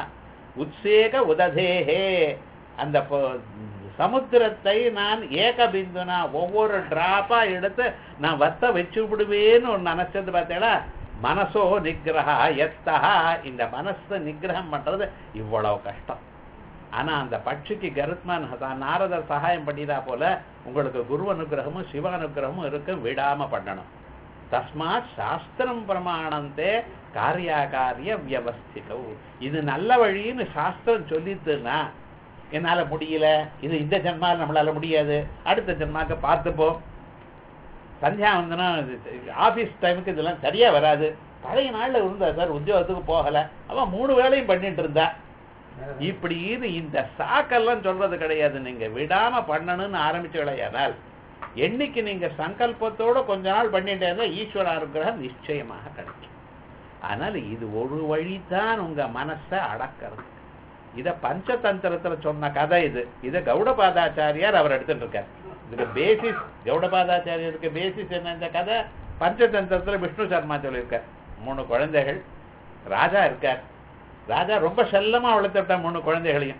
உத்சேக உததேஹே அந்த பொ- சமுத்திரத்தை நான் ஏக பிந்துனா ஒவ்வொரு டிராப்பா எடுத்து நான் வத்த வச்சு விடுவேன்னு ஒன்று நினைச்சது பார்த்தேடா மனசோ நிகிரகா எத்தஹா இந்த மனசை நிகிரகம் பண்றது இவ்வளவு கஷ்டம் ஆனா அந்த பட்சிக்கு கருத்மான் தான் நாரதர் சகாயம் பண்ணிதா போல உங்களுக்கு குரு அனுகிரகமும் சிவ அனுகிரகமும் இருக்கும் விடாம பண்ணணும் தஸ்மாத் சாஸ்திரம் பிரமாணந்தே காரியாகாரிய வியவஸ்திதம் இது நல்ல வழின்னு சாஸ்திரம் சொல்லித்துன்னா என்னால முடியல இது இந்த ஜென்மால நம்மளால முடியாது அடுத்த ஜென்மாக்க பார்த்துப்போம் சந்தியாவந்தனா ஆபீஸ் டைமுக்கு இதெல்லாம் சரியா வராது பழைய நாள்ல இருந்தா சார் உத்தியோகத்துக்கு போகல அவன் மூணு வேலையும் பண்ணிட்டு இருந்தா இப்படி இது இந்த சாக்கெல்லாம் சொல்றது கிடையாது நீங்க விடாம பண்ணணும்னு ஆரம்பிச்சு கிடையாதால் என்னைக்கு நீங்க சங்கல்பத்தோட கொஞ்ச நாள் பண்ணிட்டே இருந்தா ஈஸ்வர அனுகிரகம் நிச்சயமாக கிடைக்கும் அதனால இது ஒரு வழிதான் உங்க மனசை அடக்கிறது இத பஞ்சதந்திரத்துல சொன்ன கதை இது இத கௌடபாதாச்சாரியார் அவர் எடுத்துட்டு இருக்கார் இதுக்கு பேசிஸ் கௌடபாதாச்சாரியருக்கு பேசிஸ் என்ன இந்த கதை பஞ்சதந்திரத்துல விஷ்ணு சர்மா சொல்லியிருக்கார் மூணு குழந்தைகள் ராஜா இருக்கார் ராஜா ரொம்ப செல்லமா வளர்த்துட்டா மூணு குழந்தைகளையும்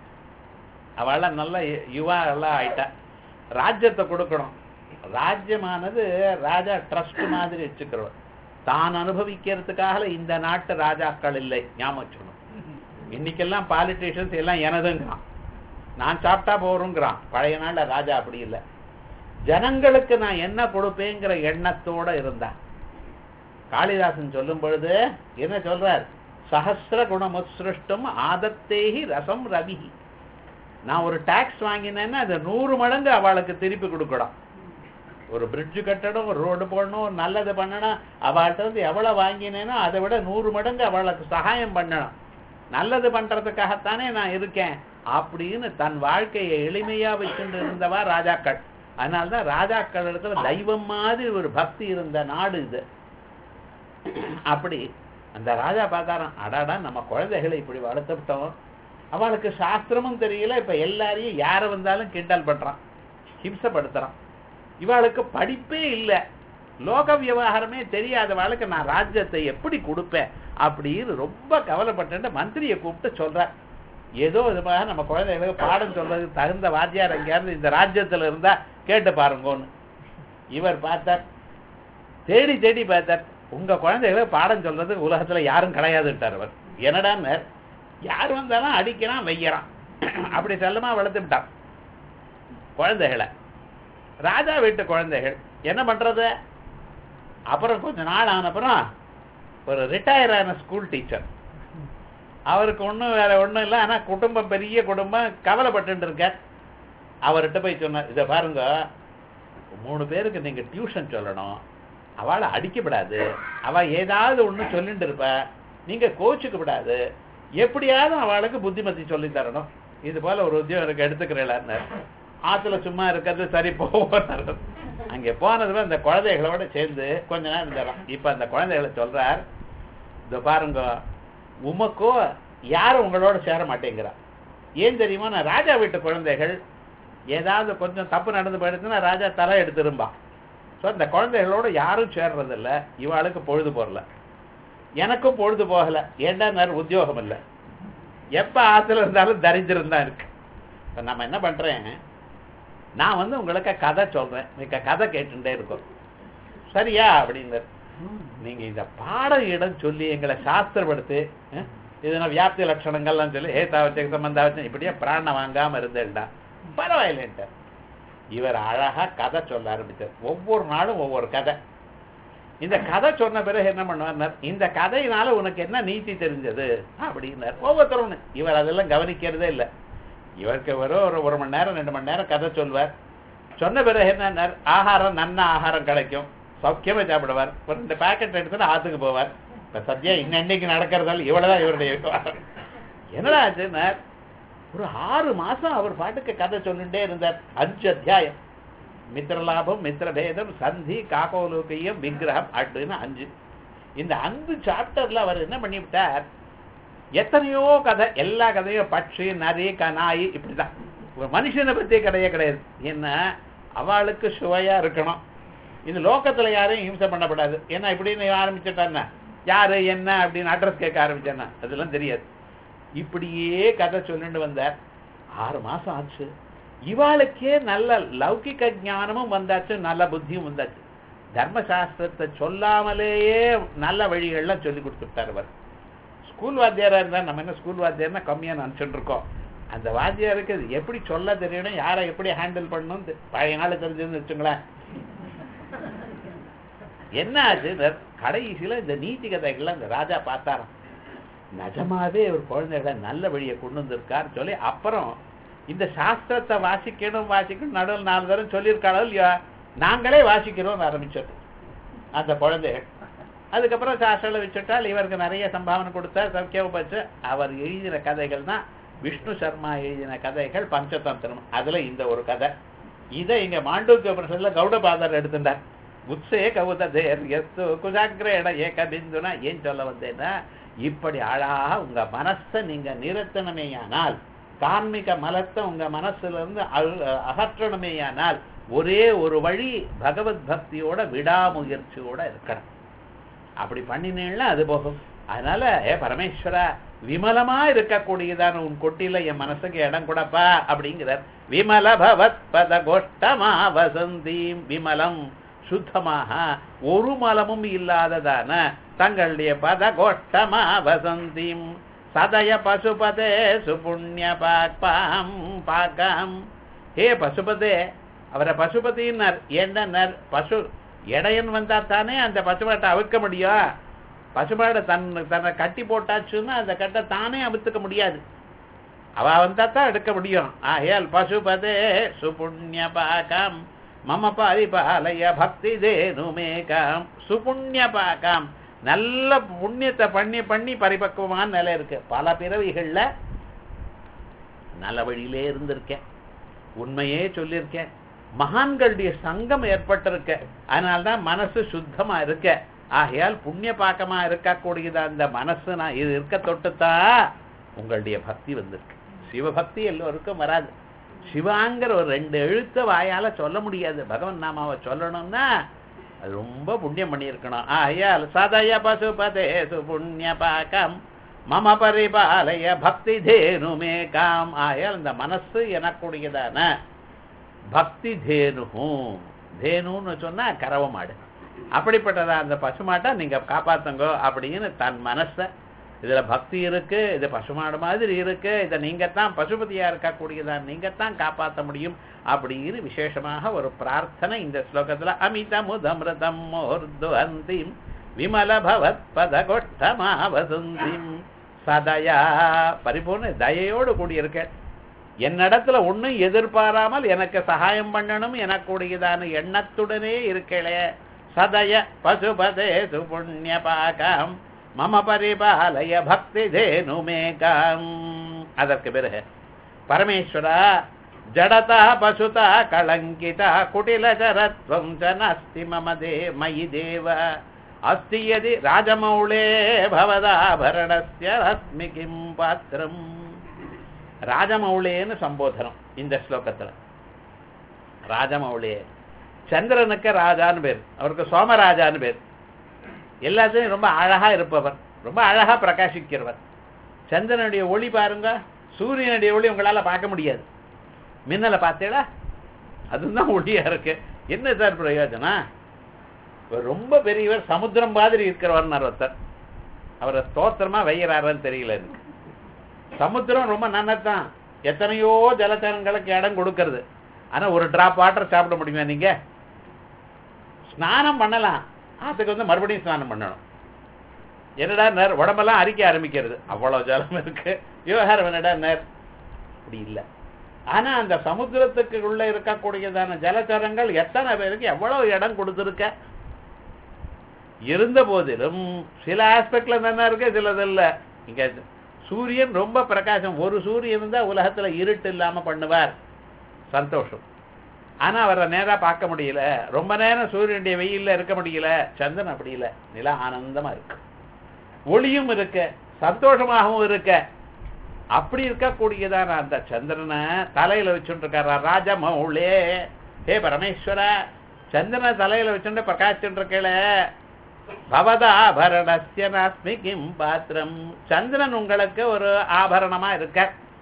அவளாம் நல்ல யு- யுவா எல்லாம் ஆயிட்டா ராஜ்யத்தை கொடுக்கணும் ராஜ்யமானது ராஜா ட்ரஸ்ட் மாதிரி வச்சுக்கிறவர் தான் அனுபவிக்கிறதுக்காக இந்த நாட்டு ராஜாக்கள் இல்லை ஞாபகம் வச்சுக்கணும் இன்னைக்கெல்லாம் பாலிட்டிஷியன்ஸ் எல்லாம் எனதுங்கிறான் நான் சாப்பிட்டா போறோங்கிறான் பழைய நாள்ல ராஜா அப்படி இல்லை ஜனங்களுக்கு நான் என்ன கொடுப்பேங்கிற எண்ணத்தோட இருந்தான் காளிதாசன் சொல்லும் பொழுது என்ன சொல்றார் சஹசிர குணமுத்ஸ்ருஷ்டும் ஆதத்தேஹி ரசம் ரவிஹி நான் ஒரு டாக்ஸ் வாங்கினேன்னா அதை நூறு மடங்கு அவளுக்கு திருப்பி கொடுக்கணும் ஒரு பிரிட்ஜ் கட்டணும் ஒரு ரோடு போடணும் ஒரு நல்லது பண்ணணும் அவள்கிட்ட வந்து எவ்வளவு வாங்கினேனோ அதை விட நூறு மடங்கு அவளுக்கு சகாயம் பண்ணணும் நல்லது பண்றதுக்காகத்தானே நான் இருக்கேன் அப்படின்னு தன் வாழ்க்கையை எளிமையா வச்சுட்டு இருந்தவா ராஜாக்கள் அதனால்தான் ராஜாக்கள் இடத்துல தெய்வம் மாதிரி ஒரு பக்தி இருந்த நாடு இது அப்படி அந்த ராஜா பார்த்தாராம் அடாடா நம்ம குழந்தைகளை இப்படி வளர்த்துட்டோம் அவளுக்கு சாஸ்திரமும் தெரியல இப்ப எல்லாரையும் யார வந்தாலும் கிண்டல் பண்றான் ஹிம்சப்படுத்துறான் இவாளுக்கு படிப்பே இல்லை லோக விவகாரமே தெரியாதவாளுக்கு நான் ராஜ்யத்தை எப்படி கொடுப்பேன் அப்படின்னு ரொம்ப கவலைப்பட்டு மந்திரியை கூப்பிட்டு சொல்றார் ஏதோ இதுமாக நம்ம குழந்தைகளுக்கு பாடம் சொல்றதுக்கு தகுந்த வாத்தியார் எங்கேயாவது இந்த ராஜ்யத்துல இருந்தா கேட்டு பாருங்கன்னு இவர் பார்த்தார் தேடி தேடி பார்த்தார் உங்க குழந்தைகளுக்கு பாடம் சொல்றதுக்கு உலகத்துல யாரும் கிடையாதுட்டார் அவர் என்னடான்னு யார் வந்தாலும் அடிக்கிறான் வைக்கிறான் அப்படி செல்லமா வளர்த்து விட்டான் குழந்தைகளை ராஜா வீட்டு குழந்தைகள் என்ன பண்றது அப்புறம் கொஞ்ச நாள் ஆன அப்புறம் ஒரு ரிட்டையர் ஆன ஸ்கூல் டீச்சர் அவருக்கு ஒன்றும் வேற ஒன்றும் இல்லை ஆனால் குடும்பம் பெரிய குடும்பம் கவலைப்பட்டு இருக்கார் அவர்கிட்ட போய் சொன்னார் இதை பாருங்க மூணு பேருக்கு நீங்க டியூஷன் சொல்லணும் அவளை அடிக்கப்படாது அவ ஏதாவது ஒண்ணு சொல்லிட்டு இருப்ப நீங்க கோச்சுக்க விடாது எப்படியாவது அவளுக்கு புத்திமதி சொல்லி தரணும் இது போல ஒரு உத்தியோகம் எனக்கு எடுத்துக்கிறேன் ஆத்துல சும்மா இருக்கிறது சரி போனார் அங்க போனதுமே அந்த குழந்தைகளோட சேர்ந்து கொஞ்ச நேரம் இருந்தாராம் இப்ப அந்த குழந்தைகளை சொல்றார் இந்த பாருங்க உமக்கோ யாரும் உங்களோட சேர மாட்டேங்கிறா ஏன் தெரியுமா நான் ராஜா வீட்டு குழந்தைகள் ஏதாவது கொஞ்சம் தப்பு நடந்து போயிடுச்சுன்னா ராஜா தலை எடுத்துரும்பா ஸோ இந்த குழந்தைகளோட யாரும் சேர்றதில்ல இவாளுக்கு பொழுது போகல எனக்கும் பொழுது போகல ஏண்டா நேரம் உத்தியோகம் இல்லை எப்ப ஆத்துல இருந்தாலும் தரித்திரம் தான் இருக்கு இப்ப நம்ம என்ன பண்றேன் நான் வந்து உங்களுக்கு கதை சொல்றேன் நீங்க கதை கேட்டுட்டே இருக்கும் சரியா அப்படின்னு நீங்க இந்த பாடம் இடம் சொல்லி எங்களை சாஸ்திரப்படுத்து அஹ், இதுனா வியாப்தி லட்சணங்கள்லாம் சொல்லி ஏத்தாவச்ச சம்பந்தாவச்சம் இப்படியே பிராணம் வாங்காம இருந்தேன்டா பரவாயில்லைன்ட்டார் இவர் அழகா கதை சொல்ல ஆரம்பிச்சார் ஒவ்வொரு நாளும் ஒவ்வொரு கதை இந்த கதை சொன்ன பிறகு என்ன பண்ணுவார் இந்த கதையினால உனக்கு என்ன நீதி தெரிஞ்சது அப்படின்னார் ஒவ்வொருத்தரும் ஒண்ணு. இவர் அதெல்லாம் கவனிக்கிறதே இல்லை இவருக்கு வெறும் ஒரு ஒரு மணி நேரம் ரெண்டு மணி நேரம் கதை சொல்வார் சொன்ன பிறகு என்ன ஆகாரம் நன்ன ஆகாரம் கிடைக்கும் சௌக்கியமா சாப்பிடுவார் ஒரு ரெண்டு பேக்கெட் எடுத்துட்டு ஆத்துக்கு போவார் இப்ப சத்யா இன்னைக்கு நடக்கிறதால இவ்வளவுதான் இவருடைய விவகாரம். என்னடா ஆச்சுன்னா ஒரு ஆறு மாசம் அவர் பாட்டுக்கு கதை சொல்லிட்டே இருந்தார் அஞ்சு அத்தியாயம் மித்திரலாபம் மித்திரபேதம் சந்தி காகோலோக்கியம் விக்கிரகம் அப்படின்னு அஞ்சு இந்த அஞ்சு சாப்டர்ல அவர் என்ன பண்ணிவிட்டார் எத்தனையோ கதை எல்லா கதையும் பட்சி நரி கனாய் இப்படிதான் ஒரு மனுஷனை பத்தி கதையே கிடையாது என்ன அவளுக்கு சுவையா இருக்கணும் இந்த லோகத்துல யாரையும் ஹிம்சை பண்ணப்படாது ஏன்னா இப்படின்னு ஆரம்பிச்சுட்டான்னா யாரு என்ன அப்படின்னு அட்ரஸ் கேட்க ஆரம்பிச்சேன்னா அதெல்லாம் தெரியாது இப்படியே கதை சொல்லிட்டு வந்தார் ஆறு மாசம் ஆச்சு இவாளுக்கே நல்ல லௌகிக ஞானமும் வந்தாச்சு நல்ல புத்தியும் வந்தாச்சு தர்மசாஸ்திரத்தை சொல்லாமலேயே நல்ல வழிகள்லாம் சொல்லி கொடுத்துட்டார் அவர் ஸ்கூல் வாத்தியாரா இருந்தா நம்ம என்ன ஸ்கூல் வாத்தியார்னா கம்மியா நினைச்சுட்டு இருக்கோம் அந்த வாத்தியாருக்கு அது எப்படி சொல்ல தெரியணும் யாரை எப்படி ஹேண்டில் பண்ணணும் தெ- பழைய நாள் தெரிஞ்சதுன்னு வச்சுங்களேன் என்ன ஆச்சு இந்த கடைசியில இந்த நீதி கதைகள்லாம் இந்த ராஜா பார்த்தாராம் நிஜமாவே ஒரு குழந்தைகளை நல்ல வழியை கொண்டு வந்திருக்கார் சொல்லி அப்புறம் இந்த சாஸ்திரத்தை வாசிக்கணும் வாசிக்கணும் நடுவில் நாலு தரம் சொல்லியிருக்காளோ இல்லையா நாங்களே வாசிக்கிறோம்னு ஆரம்பிச்சோம் அந்த குழந்தைகள் அதுக்கப்புறம் சாஸ்திரம் வச்சுட்டால் இவருக்கு நிறைய சம்பாவனை கொடுத்தார் சௌக்கியம் வச்சு அவர் எழுதின கதைகள் தான் விஷ்ணு சர்மா எழுதின கதைகள் பஞ்சதந்திரம் அதுல இந்த ஒரு கதை இதை இங்க மாண்டூக்கிய பிரசன்ல கௌடபாதர் எடுத்துட்டார் உத்ஸே கவுத தேர் எஸ்து குஜாகிரேட ஏக பிந்துனா ஏன் சொல்ல வந்தேன்னா இப்படி அழகா உங்க மனசை நீங்க நிறுத்தணுமேயானால் கார்மிக மலத்தை உங்க மனசுல இருந்து அழு- அகற்றணுமேயானால் ஒரே ஒரு வழி பகவத் பக்தியோட விடாமுயற்சியோட இருக்கணும் அப்படி பண்ணினேன்னா அது போகும் அதனால ஏ பரமேஸ்வரா விமலமா இருக்கக்கூடியதான உன் கொட்டில என் மனசுக்கு இடம் கொடுப்பா அப்படிங்கிறார் விமல பவத் பத கோஷ்டமா வசந்தீம் விமலம் சுத்தமாக ஒரு மலமும் இல்லாததான தங்களுடைய பத கோஷ்டமா வசந்தீம் சதய பசுபதே சுபுண்ணிய பாக்பாம் பாக்கம் ஹே பசுபதே அவரை பசுபதினார் என்னன்னார் பசு இடையன் வந்தா தானே அந்த பசுமாட்டை அவிழ்க்க முடியும் பசுமாடை தன் தன்னை கட்டி போட்டாச்சுன்னா அந்த கட்டை தானே அவிழ்த்துக்க முடியாது அவ வந்தா தான் எடுக்க முடியும் ஆகையால் பசுபதே சுபுண்ணிய பாகம் மம பரிபாலய பக்தி தேனுமேகம் சுபுண்ணிய பாகம் நல்ல புண்ணியத்தை பண்ணி பண்ணி பரிபக்குவமான நிலை இருக்கு பல பிறவிகள்ல நல்ல வழியிலே இருந்திருக்கேன் உண்மையே சொல்லியிருக்கேன் மகான்களுடைய சங்கம் ஏற்பட்டிருக்க அதனால்தான் மனசு சுத்தமா இருக்க ஆகையால் புண்ணிய பாக்கமா இருக்கக்கூடியது அந்த மனசு நான் இது இருக்க தொட்டுத்தா உங்களுடைய பக்தி வந்திருக்கு சிவபக்தி எல்லோருக்கும் வராது சிவாங்கிற ஒரு ரெண்டு எழுத்த வாயால சொல்ல முடியாது பகவன் நாமாவை சொல்லணும்னா அது ரொம்ப புண்ணியம் பண்ணியிருக்கணும் ஆயால் சதய பசுபதே சுபுண்ணிய பாக்கம் மம பரிபாலய பக்தி தேனுமே காம் ஆயால் இந்த மனசு எனக்குடையதான பக்தி தேனுகும் தேனுன்னு சொன்னா கறவை மாடு அப்படிப்பட்டதா அந்த பசுமாட்டை நீங்க காப்பாத்துங்க அப்படின்னு தன் மனச இதுல பக்தி இருக்கு இது பசுமாடு மாதிரி இருக்கு இதை நீங்க தான் பசுபதியா இருக்கக்கூடியதா நீங்க தான் காப்பாற்ற முடியும் அப்படின்னு விசேஷமாக ஒரு பிரார்த்தனை இந்த ஸ்லோகத்துல அமிதமுதமிருதம் மோர்துவந்திம் விமல பவத் பத கொட்டமாவசுந்திம் சதயா பரிபூர்ண தயையோடு கூடியிருக்க என்னிடத்துல ஒண்ணும் எதிர்பாராமல் எனக்கு சகாயம் பண்ணணும் எனக்குடையதான எண்ணத்துடனே இருக்கலே சதய பசுபதே சுபுண்ணிய பாகம் மம பரிபாலய பக்தி தேனுமேகாம் அதற்கு பிறகு பரமேஸ்வரா ஜடதா பசுதா கலங்கிதா குட்டிலச்சரத்வம் ச நாஸ்தி மம தே மயி தேவ அஸ்தி யதி ராஜமௌளே பவதாபரணஸ்ய ரஸ்மி கிம் பாத்திரம் ராஜமௌளேன்னு சம்போதனம் இந்த ஸ்லோகத்துல ராஜமௌளே சந்திரனுக்கு ராஜான்னு பேர் அவருக்கு சோமராஜான்னு பேர் எல்லாத்தையும் ரொம்ப அழகா இருப்பவர் ரொம்ப அழகா பிரகாசிக்கிறவர் சந்திரனுடைய ஒளி பாருங்க சூரியனுடைய ஒளி உங்களால பார்க்க முடியாது மின்னலை பார்த்தீங்களா அதுதான் ஒளியா இருக்கு என்ன சார் பிரயோஜனம் இவர் ரொம்ப பெரியவர் சமுத்திரம் மாதிரி இருக்கிறவர் ஒருத்தர் அவரை ஸ்தோத்திரமா வைகிறாருன்னு தெரியல எனக்கு சமுத்திரம் ரொம்ப நல்லதான் எத்தனையோ ஜலச்சரங்களுக்கு இடம் கொடுக்கறது ஆனா ஒரு டிராப் வாட்டர் சாப்பிட முடியுமா நீங்க ஸ்நானம் பண்ணலாம் ஆத்துக்கு வந்து மறுபடியும் ஸ்நானம் பண்ணணும் என்னடா நேர் உடம்பெல்லாம் அரிக்க ஆரம்பிக்கிறது அவ்வளவு ஜலம் இருக்கு விவகாரம் என்னடா நேர் அப்படி இல்லை ஆனா அந்த சமுத்திரத்துக்கு உள்ள இருக்கக்கூடியதான ஜலச்சரங்கள் எத்தனை பேருக்கு எவ்வளவு இடம் கொடுத்துருக்க இருந்த போதிலும் சில ஆஸ்பெக்ட்ல நல்லா இருக்கு சிலது இல்ல இங்க சூரியன் ரொம்ப பிரகாசம் ஒரு சூரியன் இருந்தா உலகத்துல இருட்டு இல்லாம பண்ணுவார் சந்தோஷம் ஆனா அவரை நேரா பார்க்க முடியல ரொம்ப நேரம் சூரியனுடைய வெயில்ல இருக்க முடியல சந்திரன் அப்படி இல்ல நில ஆனந்தமா இருக்கு ஒளியும் இருக்க சந்தோஷமாகவும் இருக்க அப்படி இருக்கக்கூடியதான அந்த சந்திரனை தலையில வச்சுட்டு இருக்காரா ராஜமௌளே ஹே பரமேஸ்வர சந்திரனை தலையில வச்சுட்டு பிரகாசிச்சுட்டு இருக்கல பவதாபரணஸ்ய நாஸ்மி கிம் பாத்திரம் சந்திரன் உங்களுக்கு ஒரு ஆபரணமா இருக்க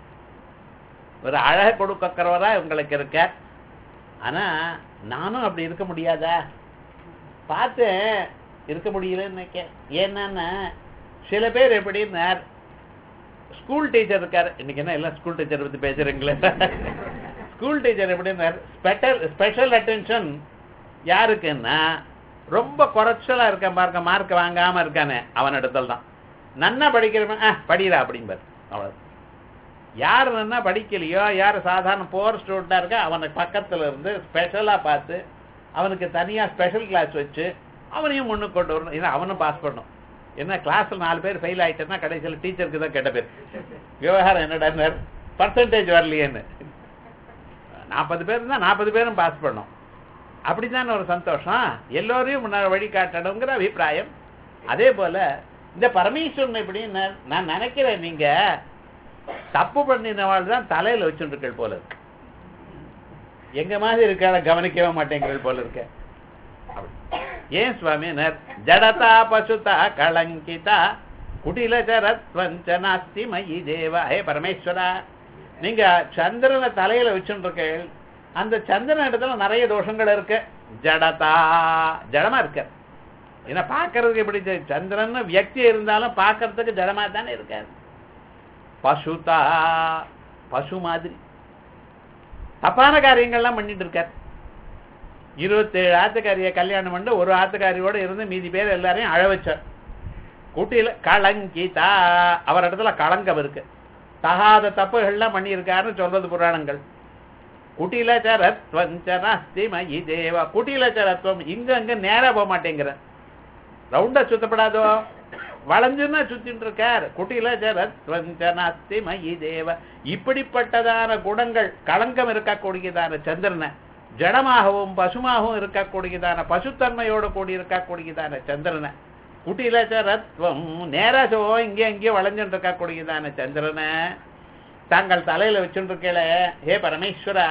ஒரு அழக கொடுக்கிறவரா உங்களுக்கு இருக்க ஆனா நானும் அப்படி இருக்க முடியாதா பார்த்தேன் இருக்க முடியலன்னு நினைக்க ஏன்னா சில பேர் எப்படின்னா ஸ்கூல் டீச்சர் இருக்காரு இன்னைக்கு என்ன எல்லாம் ஸ்கூல் டீச்சர் பத்தி பேசுறீங்களே ஸ்கூல் டீச்சர் எப்படின்னா ஸ்பெஷல் ஸ்பெஷல் அட்டென்ஷன் யாருக்குன்னா ரொம்ப குறைச்சலா இருக்கான் பாருங்க மார்க் வாங்காம இருக்கானே அவன் இடத்துல தான் நன்னா படிக்கிறவன் ஆ படிடா அப்படிம்பார் அவ்வளவு யார் நன்னா படிக்கலையோ யார் சாதாரண போர் ஸ்டூடெண்டா இருக்கா அவனுக்கு பக்கத்துல இருந்து ஸ்பெஷலா பார்த்து அவனுக்கு தனியா ஸ்பெஷல் கிளாஸ் வச்சு அவனையும் முன்னுக்கு கொண்டு வரணும் ஏன்னா அவனும் பாஸ் பண்ணும் என்ன கிளாஸ்ல நாலு பேர் ஃபெயில் ஆயிட்டேன்னா கடைசியில் டீச்சருக்கு தான் கெட்ட பேர் விவகாரம் என்னடா பர்சன்டேஜ் வரலையேன்னு நாற்பது பேர் இருந்தா நாற்பது பேரும் பாஸ் பண்ணும் அப்படித்தானே ஒரு சந்தோஷம் எல்லோரையும் முன்னாடி வழிகாட்டணுங்கிற அபிப்பிராயம் அதே போல இந்த பரமேஸ்வரன் எப்படின்னு நான் நினைக்கிறேன் நீங்க தப்பு பண்ணினவாள் தான் தலையில வச்சுருக்கள் போல இருக்கு எங்க மாதிரி இருக்காத கவனிக்கவே மாட்டேங்கிறது போல இருக்க ஏன் சுவாமி ஜடதா பசுதா கலங்கிதா குடிலச்சரத்வஞ்ச நாஸ்தி மயி தேவா ஹே பரமேஸ்வரா நீங்க சந்திரனை தலையில வச்சுருக்கீள் அந்த சந்திரன் இடத்துல நிறைய தோஷங்கள் இருக்கு ஜடதா ஜடமா இருக்க ஏன்னா பாக்குறதுக்கு எப்படி சந்திரன் வியக்தி இருந்தாலும் பாக்குறதுக்கு ஜடமா தானே இருக்காரு பசுதா பசு மாதிரி தப்பான காரியங்கள்லாம் பண்ணிட்டு இருக்கார் இருபத்தேழு ஆத்துக்காரிய கல்யாணம் பண்ணி ஒரு ஆத்துக்காரியோட இருந்து மீதி பேர் எல்லாரையும் அழ வச்சார் கூட்டியில கலங்கிதா அவர் இடத்துல களங்கம் இருக்கு தகாத தப்புகள்லாம் பண்ணியிருக்காருன்னு சொல்றது புராணங்கள் குட்டிலச்சரத்வஞ்சனாஸ்தி மயி தேவா குட்டிலச்சரத்வம் இங்க அங்க நேரா போக மாட்டேங்கிற ரவுண்டா சுத்தப்படாதோ வளைஞ்சுன்னா சுத்திட்டு இருக்கார் குட்டிலச்சரத்வஞ்சனாஸ்தி மயி தேவ இப்படிப்பட்டதான குணங்கள் களங்கம் இருக்கக்கூடியதான சந்திரனை ஜடமாகவும் பசுமாகவும் இருக்கக்கூடியதான பசுத்தன்மையோடு கூடி இருக்கக்கூடியதான சந்திரனை குட்டிலச்சரத்வம் நேராசோ இங்கே அங்கேயே வளைஞ்சுட்டு இருக்கக்கூடியதான சந்திரனை தாங்கள் தலையில வச்சுருக்கல ஹே பரமேஸ்வரா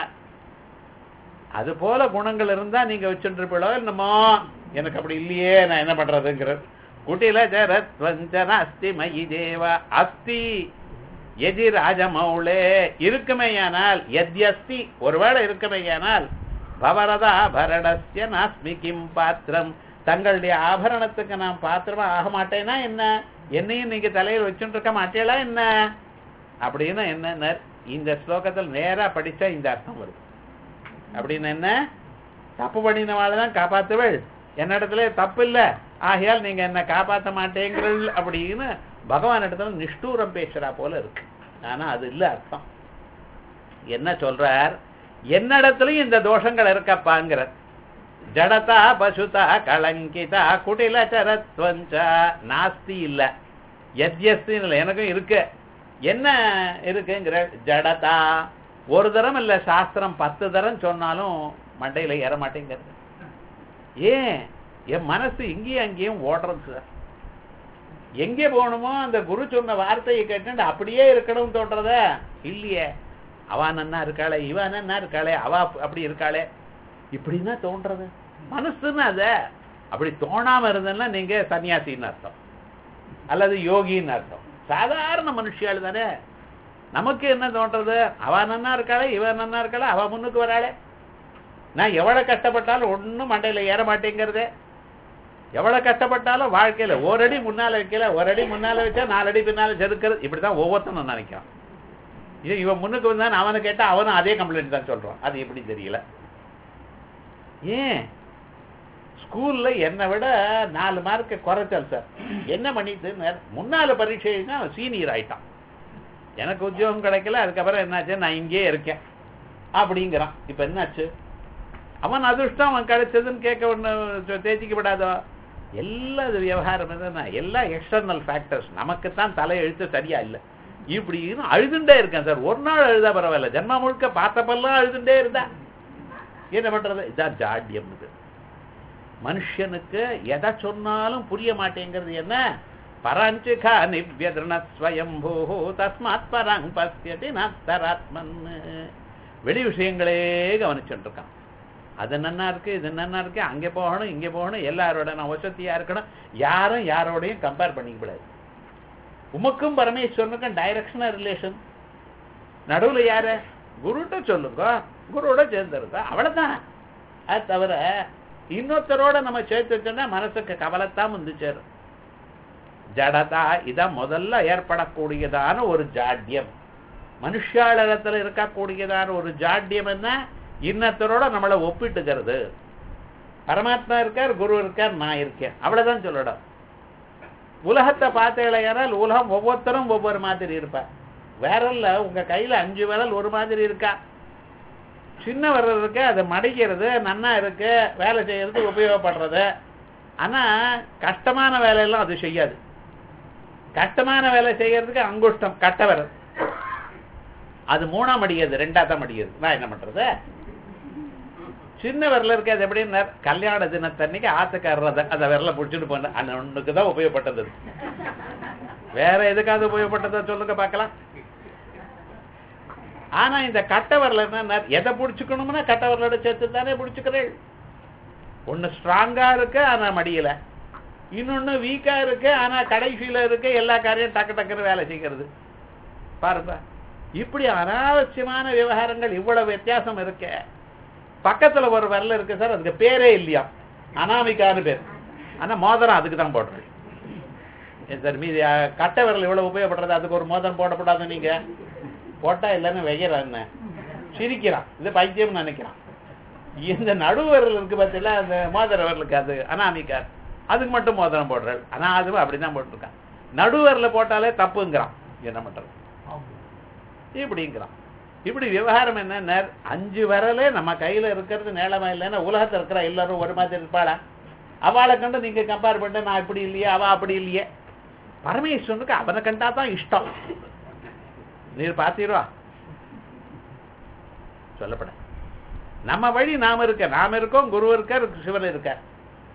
அது போல குணங்கள் இருந்தா நீங்க வச்சுருப்பீளோ என்னமோ எனக்கு அப்படி இல்லையே நான் என்ன பண்றதுங்கிற குட்டில ஜரத்வஞ்சன அஸ்தி மயி தேவா அஸ்தி எதி ராஜமௌளே இருக்குமேயானால் எத்யஸ்தி ஒருவேளை இருக்குமேயானால் பவரதா பரணஸ்ய நாஸ்மி கிம் பாத்திரம் தங்களுடைய ஆபரணத்துக்கு நான் பாத்திரமா ஆக மாட்டேனா என்ன என்னையும் நீங்க தலையில் வச்சுட்டு இருக்க மாட்டேளா என்ன அப்படின்னு என்ன இந்த ஸ்லோகத்தில் நேரா படிச்சா இந்த அர்த்தம் வருது அப்படின்னு என்ன தப்பு பண்ணினவாள் தான் காப்பாத்துவள் என்னிடத்துல தப்பு இல்ல ஆகையால் நீங்க என்ன காப்பாத்த மாட்டேங்கிறள் அப்படின்னு பகவான் இடத்துல நிஷ்டூரம் பேசுறா போல இருக்கு ஆனா அது இல்ல அர்த்தம் என்ன சொல்றார் என்னிடத்துலயும் இந்த தோஷங்கள் இருக்கப்பாங்கிற ஜடதா பசுதா கலங்கிதா குட்டில சரத்வஞ்சா நாஸ்தி இல்ல எத்யஸ்தி இல்ல எனக்கும் இருக்கு என்ன இருக்குங்கிற ஜடதா ஒரு தரம் இல்ல சாஸ்திரம் பத்து தரம் சொன்னாலும் மண்டையில ஏற மாட்டேங்கிறது ஏன் என் மனசு இங்கேயும் அங்கேயும் ஓடுறது சார் எங்கே போகணுமோ அந்த குரு சொன்ன வார்த்தையை கேட்டு அப்படியே இருக்கணும் தோன்றத இல்லையே அவ நன்னா இருக்காளே இவ நன்னா இருக்காளே அவ அப்படி இருக்காளே இப்படின்னா தோன்றது மனசுன்னு அத அப்படி தோணாம இருந்ததுன்னா நீங்க சன்னியாசின்னு அர்த்தம் அல்லது யோகின்னு அர்த்தம் சாதாரண மனுஷியாள் தானே நமக்கு என்ன தோன்றது அவ நன்னா இருக்காளே இவ நன்னா இருக்காளே அவ முன்னுக்கு வராளே நான் எவ்வளவு கஷ்டப்பட்டாலும் ஒன்னும் மண்டையில ஏற மாட்டேங்கிறதே எவ்வளவு கஷ்டப்பட்டாலும் வாழ்க்கையில ஒரு அடி முன்னால வைக்கல ஒரு அடி முன்னால வச்சா நாலு அடி பின்னால செதுக்கிறது இப்படிதான் ஒவ்வொருத்தனும் நினைக்கிறான் இது இவன் முன்னுக்கு வந்தான் அவனை கேட்டா அவனும் அதே கம்ப்ளைண்ட் தான் சொல்றான் அது எப்படி தெரியல ஏன் ஸ்கூல்ல என்னை விட நாலு மார்க் குறைச்சல் சார் என்ன பண்ணிட்டு முன்னால பரீட்சை சீனியர் ஆயிட்டான் எனக்கு உத்தியோகம் கிடைக்கல அதுக்கப்புறம் என்னாச்சு நான் இங்கேயே இருக்கேன் அப்படிங்கிறான் இப்ப என்னாச்சு அவன் அதிர்ஷ்டம் அவன் கிடைச்சதுன்னு கேட்க ஒன்று தேய்ச்சிக்கப்படாதோ எல்லா இது விவகாரம் என்னன்னா எல்லா எக்ஸ்டர்னல் ஃபேக்டர்ஸ் நமக்கு தான் தலை எழுத்து சரியா இல்லை இப்படின்னு அழுதுண்டே இருக்கேன் சார் ஒரு நாள் அழுதா பரவாயில்ல ஜென்மா முழுக்க பார்த்தப்பெல்லாம் அழுதுண்டே இருந்தா என்ன பண்றது இதான் ஜாட்யம் இது மனுஷனுக்கு எதை சொன்னாலும் புரிய மாட்டேங்கிறது என்ன பராஞ்சிகா நிவ்யதிரண ஸ்வயம்பூ தஸ்மாத் பராங் பசியதி நத்தராத்மன் வெளி விஷயங்களே கவனிச்சுட்டு இருக்கான் அது நன்னா இருக்கு இது நன்னா இருக்கு அங்கே போகணும் இங்கே போகணும் எல்லாரோட நான் வசதியா இருக்கணும் யாரும் யாரோடையும் கம்பேர் பண்ணிக்கூடாது உமக்கும் பரமேஸ்வரனுக்கும் டைரக்ஷனா ரிலேஷன் நடுவுல யாரு குருட்ட சொல்லுங்க குருவோட சேர்ந்துருங்க அவ்வளவுதான் அது தவிர இன்னொருத்தரோட நம்ம சேர்த்து வச்சோம்னா மனசுக்கு கவலைத்தான் வந்து சேரும் ஜடதா இதான் முதல்ல ஏற்படக்கூடியதான ஒரு ஜாட்யம் மனுஷாளரத்துல இருக்கக்கூடியதான ஒரு ஜாட்யம் என்ன இன்னத்தரோட நம்மளை ஒப்பிட்டுக்கிறது பரமாத்மா இருக்கார் குரு இருக்கார் நான் இருக்கேன் அவ்வளவுதான் சொல்லணும் உலகத்தை பார்த்தீங்களேனால் உலகம் ஒவ்வொருத்தரும் ஒவ்வொரு மாதிரி இருப்பார் விரல்ல உங்க கையில அஞ்சு விரல் ஒரு மாதிரி இருக்கா சின்ன விரல் இருக்கு அது மடிக்கிறது நன்னா இருக்கு வேலை செய்யறது உபயோகப்படுறது ஆனா கஷ்டமான வேலையெல்லாம் அது செய்யாது கஷ்டமான வேலை செய்யறதுக்கு அங்குஷ்டம் கட்ட விரல் அது மூணா மடியாது ரெண்டா தான் மடியாது நான் என்ன பண்றது சின்ன விரல இருக்கு அது எப்படின்னு கல்யாண தினத்தன்னைக்கு ஆத்துக்காரர் அந்த விரல புடிச்சிட்டு போன அந்த ஒண்ணுக்கு தான் உபயோகப்பட்டது வேற எதுக்காவது உபயோகப்பட்டதா சொல்லுங்க பார்க்கலாம் ஆனா இந்த கட்ட விரல என்ன எதை புடிச்சுக்கணும்னா கட்ட விரலோட சேர்த்து தானே புடிச்சுக்கிறேன் ஒண்ணு ஸ்ட்ராங்கா இருக்கு ஆனா மடியல இன்னொன்னு வீக்கா இருக்கு ஆனா கடைசியில இருக்கு எல்லா காரியம் டக்கு டக்குன்னு வேலை செய்கிறது பாருங்க இப்படி அனாவசியமான விவகாரங்கள் இவ்வளவு வித்தியாசம் இருக்க பக்கத்துல ஒரு வரல இருக்கு சார் அதுக்கு பேரே இல்லையா அனாமிகான்னு பேர் ஆனா மோதிரம் அதுக்கு தான் போடுறது சார் மீதி கட்ட விரல் இவ்வளவு உபயோகப்படுறது அதுக்கு ஒரு மோதிரம் போடக்கூடாது நீங்க போட்டா இல்லைன்னு வெகிறான் சிரிக்கிறான் இது பைத்தியம் நினைக்கிறான் இந்த நடுவரல் இருக்கு பார்த்தீங்களா அந்த மோதிர விரலுக்கு அது அனாமிகா அதுக்கு மட்டும் மோதிரம் போடுறாள் ஆனா அதுவும் அப்படிதான் போட்டிருக்கான் நடுவரல போட்டாலே தப்புங்கிறான் என்ன பண்றது இப்படிங்கிறான் இப்படி விவகாரம் என்ன அஞ்சு விரலே நம்ம கையில இருக்கிறது நேளமா இல்லைன்னா உலகத்துல இருக்கிற எல்லாரும் ஒரு மாதிரி இருப்பாளா அவளை கண்டு நீங்க கம்பேர் பண்ண நான் இப்படி இல்லையே அவ அப்படி இல்லையே பரமேஸ்வரனுக்கு அவனை கண்டா தான் இஷ்டம் நீர் பார்த்தீரா சொல்லப்பட நம்ம வழி நாம இருக்க நாம இருக்கோம் குரு இருக்கார் சிவன் இருக்கார்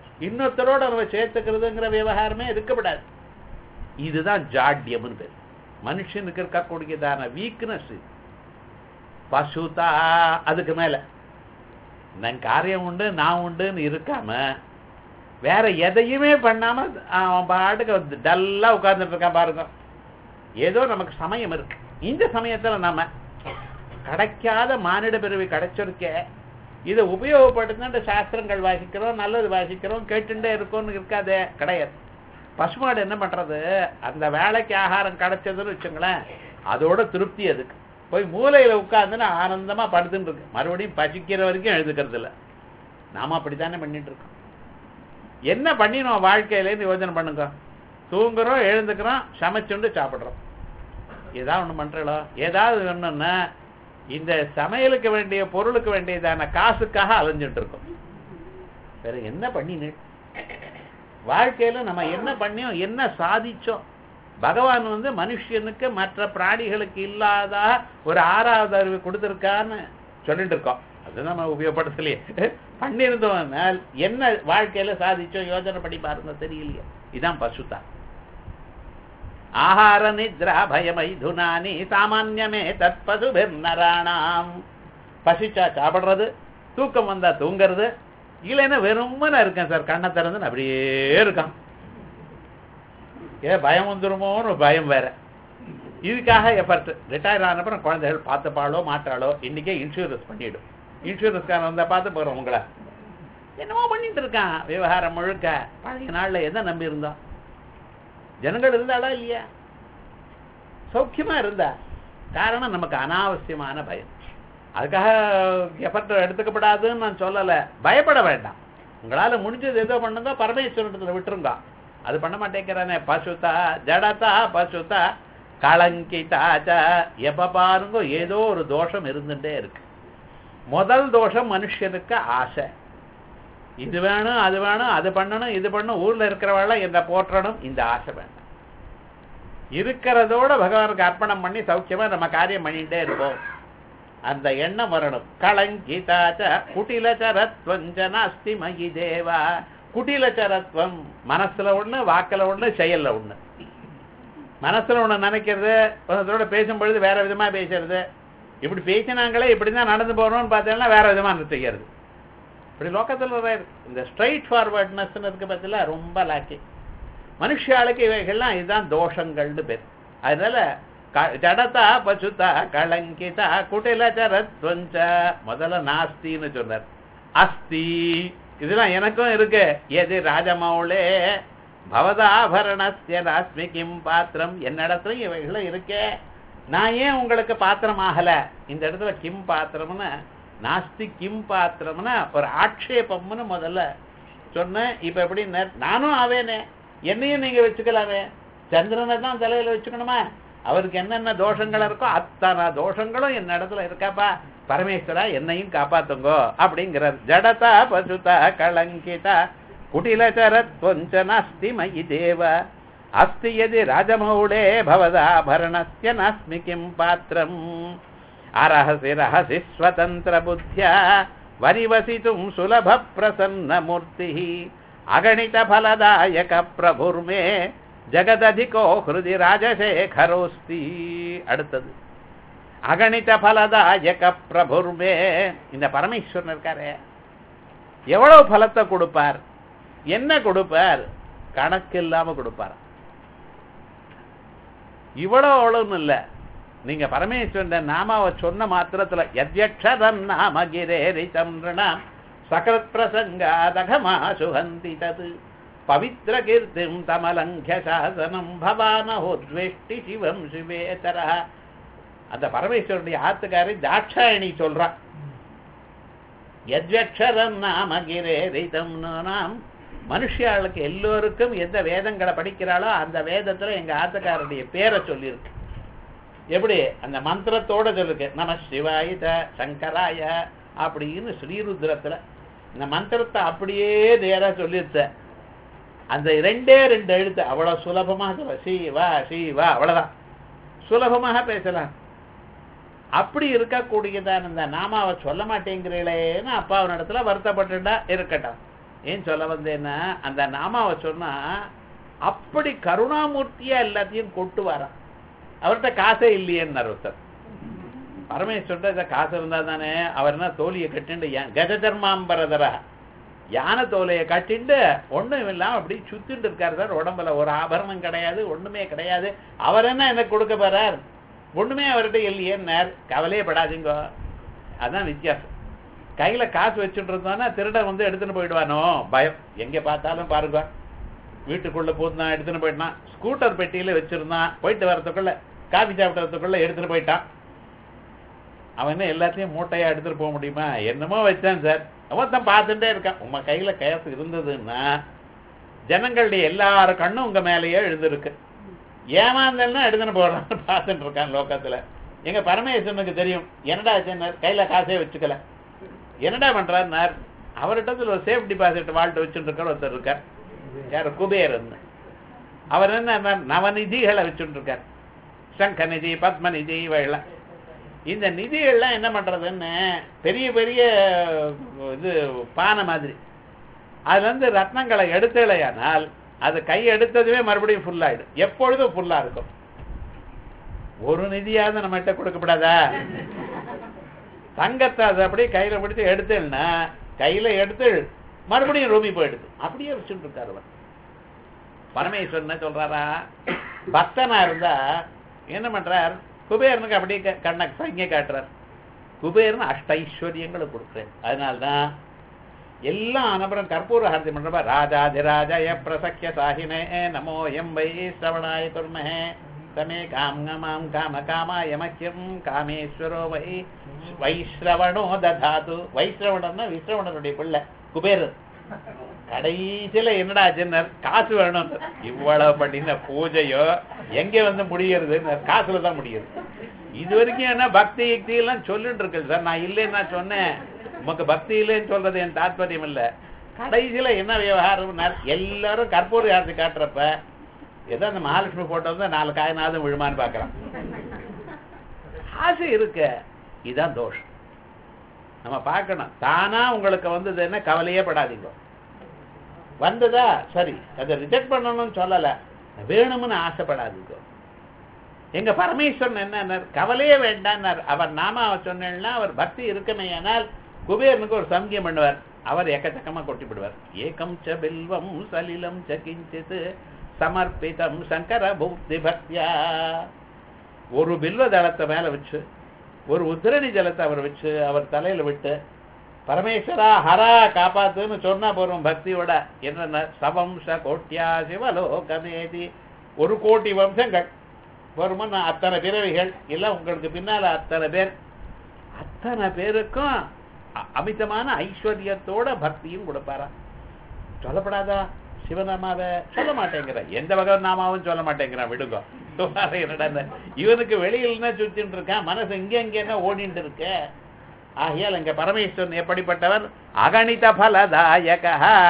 இன்னொருத்தரோட நம்ம சேர்த்துக்கிறதுங்கிற விவகாரமே இருக்கப்படாது இதுதான் ஜாட்யம்னு பேர் மனுஷனுக்கு இருக்கக்கூடியதான வீக்னஸ் பசுதா அதுக்கு மேல நான் காரியம் உண்டு நான் உண்டுன்னு இருக்காம வேற எதையுமே பண்ணாம அவன் பாட்டுக்கு டல்லா உட்கார்ந்துட்டு இருக்கான் பாருங்க ஏதோ நமக்கு சமயம் இருக்கு இந்த சமயத்துல நாம கிடைக்காத மானிட பிறவி கிடைச்சிருக்கே இதை உபயோகப்படுத்தின சாஸ்திரங்கள் வாசிக்கிறோம் நல்லது வாசிக்கிறோம் கேட்டுட்டே இருக்கோம்னு இருக்காதே கிடையாது பசுமாடு என்ன பண்றது அந்த வேலைக்கு ஆகாரம் கிடைச்சதுன்னு வச்சுங்களேன் அதோட திருப்தி அதுக்கு போய் மூலையில உட்கார்ந்துன்னு ஆனந்தமா படுத்துட்டு இருக்கு மறுபடியும் பசிக்கிற வரைக்கும் எழுதுக்கிறது இல்ல நாம அப்படித்தானே பண்ணிட்டு இருக்கோம் என்ன பண்ணினோம் வாழ்க்கையிலேருந்து யோஜனை பண்ணுங்க தூங்குறோம் எழுந்துக்கிறோம் சமைச்சுண்டு சாப்பிடுறோம் ஏதாவது ஒண்ணு பண்றோம் ஏதாவது ஒண்ணுன்னா இந்த சமையலுக்கு வேண்டிய பொருளுக்கு வேண்டியதான காசுக்காக அலைஞ்சிட்டு இருக்கோம் வேற என்ன பண்ணினு வாழ்க்கையில நம்ம என்ன பண்ணியோம் என்ன சாதிச்சோம் பகவான் வந்து மனுஷனுக்கு மற்ற பிராணிகளுக்கு இல்லாத ஒரு ஆறாவது அறிவு கொடுத்திருக்கான்னு சொல்லிட்டு இருக்கோம் அது நம்ம உபயோகப்படுத்தலையே பண்ணியிருந்தோம் என்ன வாழ்க்கையில சாதிச்சோம் யோஜனை பண்ணி பாருங்க தெரியலையே இதான் பசுதான் ஆஹார நித்ரா பயமைதுனானி சாமான்யமே தற்பது நராணாம் பசிச்சா சாப்பிடுறது தூக்கம் வந்தா தூங்குறது இல்லைன்னா வெறுமன இருக்கேன் சார் கண்ணை திறந்து அப்படியே இருக்கான் ஏ பயம் வந்துருமோன்னு ஒரு பயம் வேற இதுக்காக எஃபர்ட் ரிட்டையர் ஆனப்புறம் குழந்தைகள் பார்த்துப்பாளோ மாட்டாளோ இன்னைக்கே இன்சூரன்ஸ் பண்ணிடும் இன்சூரன்ஸ்காரன் வந்தா பார்த்து போறோம் உங்களை என்னமோ பண்ணிட்டு இருக்கான் விவகாரம் முழுக்க பழைய நாள்ல எதை நம்பி இருந்தோம் ஜனங்கள் இருந்தாளா இல்லையா சௌக்கியமா இருந்தா காரணம் நமக்கு அனாவசியமான பயம் அதுக்காக எஃபர்ட் எடுத்துக்கப்படாதுன்னு நான் சொல்லல பயப்பட வேண்டாம் உங்களால முடிஞ்சது ஏதோ பண்ணதோ பரமேஸ்வரத்துல விட்டுருங்க அது பண்ண மாட்டேங்கிறானே பசுதா ஜடதா பசுதா களங்கிதாச்ச எப்ப பாருங்க ஏதோ ஒரு தோஷம் இருந்துட்டே இருக்கு முதல் தோஷம் மனுஷனுக்கு ஆசை இது வேணும் அது வேணும் அது பண்ணணும் இது பண்ணணும் ஊர்ல இருக்கிறவாழ என்ன போற்றணும் இந்த ஆசை வேண்டாம் இருக்கிறதோட பகவானுக்கு அர்ப்பணம் பண்ணி சௌக்கியமா நம்ம காரியம் பண்ணிட்டே இருப்போம் அந்த எண்ணம் வரணும் களங்கிதாச்ச குட்டிலச்சரத்வஞ்ச நாஸ்தி மகி தேவா குட்டிலச்சரத்வம் மனசுல ஒண்ணு வாக்குல ஒண்ணு செயல்ல ஒண்ணு மனசுல ஒண்ணு நினைக்கிறது ஒருத்தரோட பேசும்பொழுது வேற விதமா பேசுறது இப்படி பேசினாங்களே இப்படிதான் நடந்து போறோம்னு பார்த்தீங்கன்னா வேற விதமா செய்யறது இப்படி லோக்கத்தில் இந்த ஸ்ட்ரைட் ஃபார்வர்ட்னஸ் இருக்கு பத்தில ரொம்ப லாக்கி மனுஷாளுக்கு இவைகள்லாம் இதுதான் தோஷங்கள்னு பேர் அதனால ஜடதா பசுதா களங்கிதா குட்டிலச்சரத்வஞ்ச முதல்ல நாஸ்தின்னு சொன்னார் அஸ்தி இதெல்லாம் எனக்கும் இருக்கு எது ராஜமௌளே பவதாபரணஸ்ய நாஸ்மி கிம் பாத்திரம் என்னிடத்துலயும் இவைகளும் இருக்கே நான் ஏன் உங்களுக்கு பாத்திரம் ஆகல இந்த இடத்துல கிம் பாத்திரம்னு நாஸ்தி கிம் பாத்திரம்னா ஒரு ஆட்சேபம்னு முதல்ல சொன்னேன் இப்ப எப்படி நானும் ஆவேனே என்னையும் நீங்க வச்சுக்கலாமே சந்திரனை தான் தலையில வச்சுக்கணுமா அவருக்கு என்னென்ன தோஷங்கள் இருக்கோ அத்தனை தோஷங்களும் என்ன இடத்துல இருக்காப்பா பரமேஸ்வரா என்னையும் காப்பாத்துங்கோ அப்படிங்கிறார் ஜடதா பசுதா களங்கிதா குட்டிலச்சரத்வஞ்ச நாஸ்தி மயி தேவ அஸ்தி எதி ராஜமௌளே பவதாபரணஸ்ய நாஸ்மி கிம் பாத்திரம் அரஹசி ரஹசி ஸ்வதந்திர புத்தியா வரிவசித்தும் சுலப பிரசன்ன மூர்த்தி அகணித பலதாயக பிரபுர்மே ஜகததிகோ ஹிருதி ராஜசேகரோஸ்தி அடுத்தது அகணித பலதாயக பிரபுர்மே இந்த பரமேஸ்வரன் இருக்காரே எவ்வளவு பலத்தை கொடுப்பார் என்ன கொடுப்பார் கணக்கு இல்லாம கொடுப்பார் இவ்வளவு அவ்வளவுன்னு இல்ல நீங்க பரமேஸ்வரன் நாமாவை சொன்ன மாத்திரத்துல எத்யக்ஷரம் நாம கிரேரி சந்திரணாம் சகத் பிரசங்காதகமா சுகந்தி தது பவித்ர கீர்த்திம் தமலங்கிய சாசனம் பவானஹோத்வேஷ்டி சிவம் சிவேதர அந்த பரமேஸ்வரனுடைய ஆத்துக்காரி தாட்சாயணி சொல்றான் எத்வக்ஷரம் நாம கிரேரிதம் நாம் மனுஷியாளுக்கு எல்லோருக்கும் எந்த வேதங்களை படிக்கிறாளோ அந்த வேதத்துல எங்க ஆத்துக்காரருடைய பேரை சொல்லியிருக்கு எப்படி அந்த மந்திரத்தோட சொல்லிருக்கு நம சிவாயுத சங்கராய அப்படின்னு ஸ்ரீருத்ரத்துல இந்த மந்திரத்தை அப்படியே நேரா சொல்லிருத்த அந்த ரெண்டே ரெண்டு எழுத்து அவ்வளவு சுலபமாக சொல்ல சிவா சிவா அவ்வளவுதான் சுலபமாக பேசலாம் அப்படி இருக்கக்கூடியதான் இந்த நாமாவை சொல்ல மாட்டேங்கிறீங்களேன்னு அப்பாவின் இடத்துல வருத்தப்பட்டுட்டா இருக்கட்டும் ஏன் சொல்ல வந்தேன்னா அந்த நாமாவை சொன்னா அப்படி கருணாமூர்த்தியா எல்லாத்தையும் கொட்டு வரான் அவர்கிட்ட காசே இல்லையேன்னு ஒருத்தர் பரமேஸ்வர்கிட்ட இதை காசு இருந்தா தானே அவர் என்ன தோலியை கட்டிண்டு யா- கஜதர்மாம்பரதரா யானை தோலையை கட்டிண்டு ஒண்ணும் இல்லாம அப்படி சுத்திட்டு இருக்காரு சார் உடம்புல ஒரு ஆபரணம் கிடையாது ஒண்ணுமே கிடையாது அவர் என்ன எனக்கு கொடுக்க போறார் ஒண்ணுமே அவர்கிட்ட இல்லையேன்னார் கவலையே படாதீங்க அதான் வித்தியாசம் கையில காசு வச்சுட்டு இருந்தோம்னா திருடன் வந்து எடுத்துன்னு போயிடுவானோ பயம் எங்க பார்த்தாலும் பாருங்க வீட்டுக்குள்ள பூந்தான் எடுத்துன்னு போயிட்டான் ஸ்கூட்டர் பெட்டியில வச்சிருந்தான் போயிட்டு வரதுக்குள்ள காபி சாப்பிடறதுக்குள்ள எடுத்துட்டு போயிட்டான் அவன் என்ன எல்லாத்தையும் மூட்டையா எடுத்துட்டு போக முடியுமா என்னமோ வச்சான் சார் அவன் தான் பார்த்துட்டே இருக்கான் உங்க கையில கேஸ் இருந்ததுன்னா ஜனங்களுடைய எல்லார கண்ணும் உங்க மேலேயே எழுந்திருக்கு ஏமாந்தல்னா எடுத்துன்னு போடுறான்னு பார்த்துட்டு இருக்கான் லோகத்துல எங்க பரமேஸ்வரனுக்கு தெரியும் என்னடா ஆச்சுன்னார் கையில காசே வச்சுக்கல என்னடா பண்றாருன்னார் அவர்கிட்ட ஒரு சேஃப் டிபாசிட் வாழ்ட்டு வச்சுட்டு இருக்கார் ஒருத்தர் இருக்கார் யார் குபேரன் அவர் என்ன நவநிதிகளை வச்சுட்டு இருக்கார் சங்க நிதி பத்ம நிதி இவையெல்லாம் இந்த நிதிகள்லாம் என்ன பண்றதுன்னு பெரிய பெரிய இது பானை மாதிரி அதுல இருந்து ரத்னங்களை எடுத்தலையானால் அது கை எடுத்ததுமே மறுபடியும் full ஆயிடும் எப்பொழுதும் ஃபுல்லா இருக்கும் ஒரு நிதியாவது நம்மகிட்ட கொடுக்கப்படாதா தங்கத்தை அதை அப்படியே கையில பிடிச்சு எடுத்தேன்னா கையில எடுத்து மறுபடியும் ரூமி போயிடுது அப்படியே வச்சுட்டு இருக்காரு அவர் பரமேஸ்வரன் என்ன சொல்றாரா பக்தனா இருந்தா என்ன பண்றார் குபேரனுக்கு அப்படியே க- கண்ணை சைங்க காட்டுறார் குபேரன் அஷ்டைஸ்வரியங்களை கொடுக்குறேன் அதனால்தான் எல்லாம் அனபரம் கற்பூர ஹாரதி பண்றப்ப ராஜாதிராஜய பிரசக்கிய சாகினே நமோ எம் வை சிரவணாய குர்மஹே சமே காம் காம காமாய மக்கியம் காமேஸ்வரோ வை வைஸ்ரவணோ ததாது வைஸ்ரவணம்னா விஸ்ரவணனுடைய பிள்ளை குபேரன் கடைசியில என்னடா ஆச்சுன்னார் காசு வேணும் இவ்வளவு பண்ணின பூஜையோ எங்க வந்து முடியறது காசுல தான் முடியுது இது வரைக்கும் என்ன பக்தி யுக்தி எல்லாம் சொல்லிட்டு இருக்கு சார் நான் இல்லைன்னு நான் சொன்னேன் உமக்கு பக்தி இல்லைன்னு சொல்றது என் தாத்பரியம் இல்ல கடைசியில என்ன விவகாரம் எல்லாரும் கற்பூர யாரத்தை காட்டுறப்ப ஏதோ அந்த மகாலட்சுமி போட்டோ வந்து நாலு காயினாவது விழுமான்னு பாக்குறான் ஆசை இருக்க இதான் தோஷம் நம்ம பார்க்கணும் தானா உங்களுக்கு வந்தது என்ன கவலையே படாதீங்க வந்ததா சரி அதை ரிஜெக்ட் பண்ணணும்னு சொல்லல வேணும்னு ஆசைப்படாதீங்க எங்க பரமேஸ்வரன் என்ன கவலையே வேண்டான்னார் அவர் நாம சொன்னா அவர் பக்தி இருக்குமேயானால் குபேரனுக்கு ஒரு சங்கியம் பண்ணுவார் அவர் எக்கச்சக்கமா கொட்டி விடுவார் ஏகம் ச பில்வம் சலிலம் ச கிஞ்சித் சமர்ப்பிதம் சங்கர பூக்தி பக்தியா ஒரு பில்வ தளத்தை மேல வச்சு ஒரு உத்திரணி ஜலத்தை அவர் வச்சு அவர் தலையில விட்டு பரமேஸ்வரா ஹரா காப்பாத்துன்னு சொன்னா போறோம் பக்தியோட என்னென்ன சவம்ச கோட்டியா சிவலோகமேதி ஒரு கோடி வம்சங்கள் வருமன் அத்தனை பிறவிகள் எல்லாம் உங்களுக்கு பின்னால அத்தனை பேர் அத்தனை பேருக்கும் அ- அமிதமான ஐஸ்வர்யத்தோட பக்தியும் கொடுப்பாரா சொல்லப்படாதா சிவநாமாவை சொல்ல மாட்டேங்கிற எந்த வகை நாமாவும் சொல்ல மாட்டேங்கிறான் விடுங்க வேற என்னடா இந்த- இவனுக்கு வெளியில சுத்திட்டு இருக்கான் மனசு இங்க இங்க என்ன ஓடிட்டு இருக்க ஆகையால் இங்க பரமேஸ்வரன் எப்படிப்பட்டவர் அகணித பலதாயக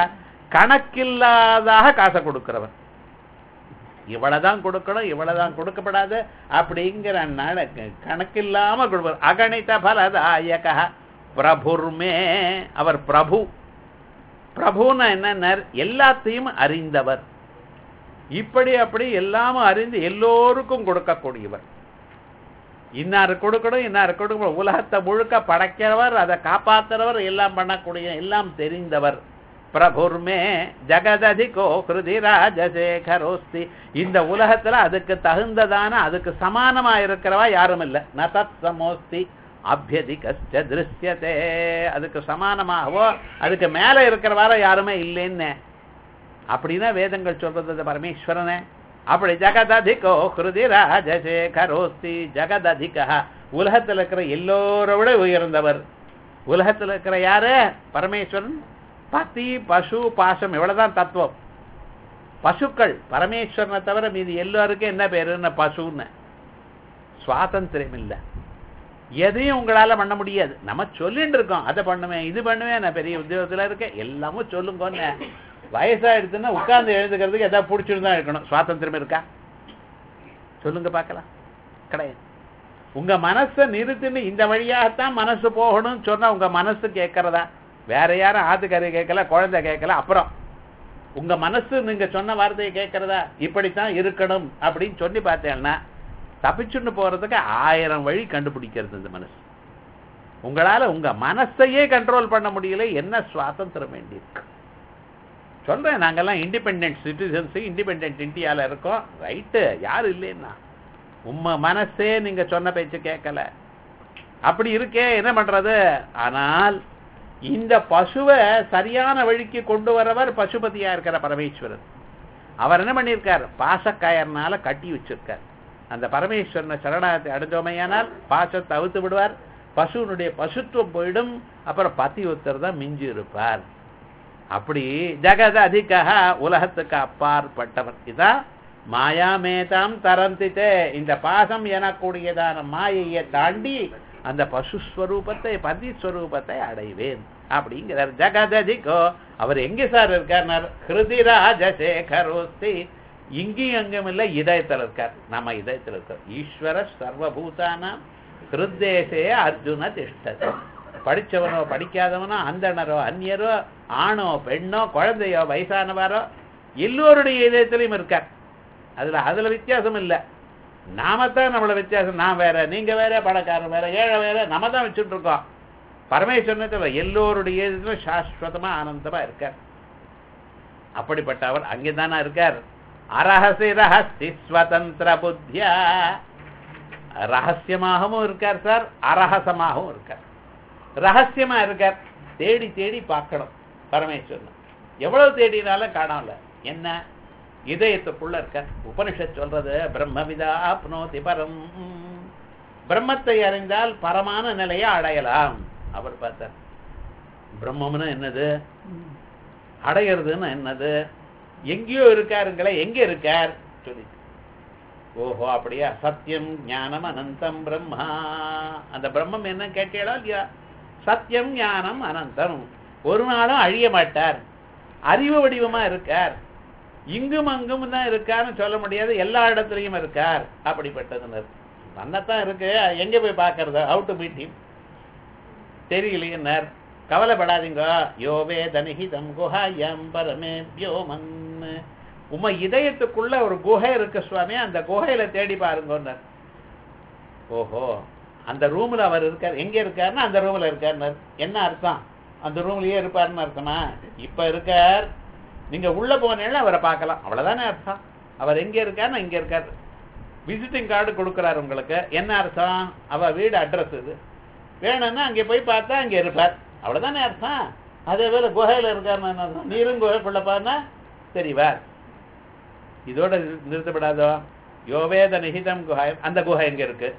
கணக்கில்லாதாக காசை கொடுக்கிறவன் இவ்வளவுதான் கொடுக்கணும் இவ்வளவுதான் கொடுக்கப்படாது அப்படிங்கிற நட கணக்கில்லாம கொடுப்பார் அகணித பலதாயக பிரபுர்மே அவர் பிரபு பிரபுன்னா என்ன எல்லாத்தையும் அறிந்தவர் இப்படி அப்படி எல்லாமும் அறிந்து எல்லோருக்கும் கொடுக்கக்கூடியவர் இன்னாரு கொடுக்கணும் இன்னாரு கொடுக்கணும் உலகத்தை முழுக்க படைக்கிறவர் அதை காப்பாத்துறவர் எல்லாம் பண்ணக்கூடிய எல்லாம் தெரிந்தவர் பிரபுர்மே ஜெகததிகோ கிருதி ராஜசேகரோஸ்தி இந்த உலகத்துல அதுக்கு தகுந்ததான அதுக்கு சமானமா இருக்கிறவா யாரும் இல்ல ந தத் சமோஸ்தி அபியதிகச்ச திருஷ்யதே அதுக்கு சமானமாகவோ அதுக்கு மேல இருக்கிறவார யாருமே இல்லைன்னு அப்படின்னா வேதங்கள் சொல்றது அந்த பரமேஸ்வரனே அப்படி ஜெகததிகோ கிருதி ராஜசேகரோஸ்தி ஜெகததிக உலகத்துல இருக்கிற எல்லோரை விட உயர்ந்தவர் உலகத்துல இருக்கிற யாரு பரமேஸ்வரன் பத்தி பசு பாசம் இவ்வளவுதான் தத்துவம் பசுக்கள் பரமேஸ்வரனை தவிர மீதி எல்லாருக்கும் என்ன பேருன்னு பசுன்னு சுவாதந்திரம் இல்ல எதையும் உங்களால பண்ண முடியாது நம்ம சொல்லிட்டு இருக்கோம் அதை பண்ணுவேன் இது பண்ணுவேன் நான் பெரிய உத்தியோகத்துல இருக்கேன் எல்லாமும் சொல்லுங்கன்னு வயசாயிடுச்சுன்னா உட்கார்ந்து எழுதுக்கிறதுக்கு எதாவது பிடிச்சிருந்தா இருக்கணும் சுவாதந்திரம் இருக்கா சொல்லுங்க பார்க்கலாம் கிடையாது உங்க மனசை நிறுத்தின்னு இந்த வழியாகத்தான் மனசு போகணும்னு சொன்னா உங்க மனசு கேட்கறதா வேற யாரும் ஆத்துக்கறி கேட்கல குழந்தை கேட்கல அப்புறம் உங்க மனசு நீங்க சொன்ன வார்த்தையை கேட்கறதா இப்படித்தான் இருக்கணும் அப்படின்னு சொல்லி பார்த்தேன்னா தப்பிச்சுன்னு போறதுக்கு ஆயிரம் வழி கண்டுபிடிக்கிறது இந்த மனசு உங்களால உங்க மனசையே கண்ட்ரோல் பண்ண முடியல என்ன சுவாதந்திரம் வேண்டியிருக்கு சொல்றேன் நாங்கெல்லாம் இண்டிபெண்டன்ட் சிட்டிசன்ஸ் இண்டிபெண்டன்ட் இந்தியால இருக்கோம் ரைட்டு யாரு இல்லைன்னா உம்ம மனசே நீங்க சொன்ன பேச்சு கேட்கல அப்படி இருக்கே என்ன பண்றது ஆனால் இந்த பசுவை சரியான வழிக்கு கொண்டு வரவர் பசுபதியா இருக்கிற பரமேஸ்வரன் அவர் என்ன பண்ணியிருக்கார் பாசக்காயர்னால கட்டி வச்சிருக்கார் அந்த பரமேஸ்வரனை சரணாகத்தை அடைஞ்சோமையானால் பாசத்தை அவுத்து விடுவார் பசுனுடைய பசுத்துவம் போயிடும் அப்புறம் பத்தி ஒருத்தர் தான் மிஞ்சி இருப்பார் அப்படி ஜெகத அதிகா உலகத்துக்கு அப்பாற்பட்டவர் இதான் மாயாமேதாம் தரந்தித்தே இந்த பாசம் எனக்கூடியதான மாயையை தாண்டி அந்த பசுஸ்வரூபத்தை பதிஸ்வரூபத்தை அடைவேன் அப்படிங்கிறார் ஜெகததிகோ அவர் எங்க சார் இருக்கார் ஹிருதிராஜசேகரோஸ்தி இங்கேயும் அங்கும் இல்ல இதயத்தில் இருக்கார் நம்ம இதயத்தில் இருக்கார் ஈஸ்வர சர்வபூதானாம் ஹிருத்தேசே அர்ஜுன திஷ்டது படிச்சவனோ படிக்காதவனோ அந்தணரோ அந்நியரோ ஆணோ பெண்ணோ குழந்தையோ வயசானவரோ எல்லோருடைய இதயத்திலையும் இருக்கார் அதுல அதுல வித்தியாசம் இல்லை நாம தான் நம்மள வித்தியாசம் நான் வேற நீங்க வேற பணக்காரன் வேற ஏழை வேற நம்ம தான் வச்சுட்டு இருக்கோம் பரமேஸ்வரனத்தில் எல்லோருடைய இதயத்திலும் சாஸ்வதமா ஆனந்தமா இருக்கார் அப்படிப்பட்ட அவர் அங்கேதானா இருக்கார் அரஹசி ரஹஸ்தி ஸ்வதந்திர புத்தியா ரகசியமாகவும் இருக்கார் சார் அரஹசமாகவும் இருக்கார் ரகசியமா இருக்கார் தேடி தேடி பார்க்கணும் பரமேஸ்வரன் எவ்வளவு தேடினாலும் காணல என்ன இதயத்துக்குள்ள இருக்க உபனிஷத் சொல்றது பிரம்மவிதா அப்னோதி பரம் பிரம்மத்தை அறிந்தால் பரமான நிலையை அடையலாம் அவர் பார்த்தார் பிரம்மம்னா என்னது அடையிறதுன்னு என்னது எங்கேயோ இருக்காருங்களே எங்க இருக்கார் சொல்லி ஓஹோ அப்படியா சத்தியம் ஞானம் அனந்தம் பிரம்மா அந்த பிரம்மம் என்ன கேட்டீங்களா இல்லையா சத்தியம் ஞானம் அனந்தம் ஒரு நாளும் அழிய மாட்டார் அறிவு வடிவமா இருக்கார் இங்கும் அங்கும் தான் இருக்காருன்னு சொல்ல முடியாது எல்லா இடத்துலயும் இருக்கார் அப்படிப்பட்டதுன்னு நன்னத்தான் இருக்கு எங்க போய் பாக்குறது அவுட் மீட்டிங் தெரியலையேன்னார் கவலைப்படாதீங்க யோவே தனிஹிதம் குஹாயம் பரமே வியோமன் உம இதயத்துக்குள்ள ஒரு குகை இருக்கு சுவாமி அந்த குகையில தேடி பாருங்கன்னார் ஓஹோ அந்த ரூம்ல அவர் இருக்கார் எங்க இருக்காருன்னா அந்த ரூம்ல இருக்காருன்னார் என்ன அர்த்தம் அந்த ரூம்லயே இருப்பாருன்னு அர்த்தமா இப்ப இருக்கார் நீங்க உள்ள போனீங்கன்னா அவரை பார்க்கலாம் அவ்வளவுதானே அர்த்தம் அவர் எங்க இருக்காருன்னா இங்க இருக்காரு விசிட்டிங் கார்டு கொடுக்குறாரு உங்களுக்கு என்ன அர்த்தம் அவ வீடு அட்ரஸ் இது வேணும்னா அங்கே போய் பார்த்தா அங்க இருப்பார் அவ்வளவுதானே அர்த்தம் அதே போல குகையில இருக்காருன்னு என்ன அர்த்தம்? நீரும் குகைக்குள்ள பாருன்னா தெரிவார் இதோட நிறுத்தப்படாதோ யோவேத நிகிதம் குஹை அந்த குகை எங்க இருக்கு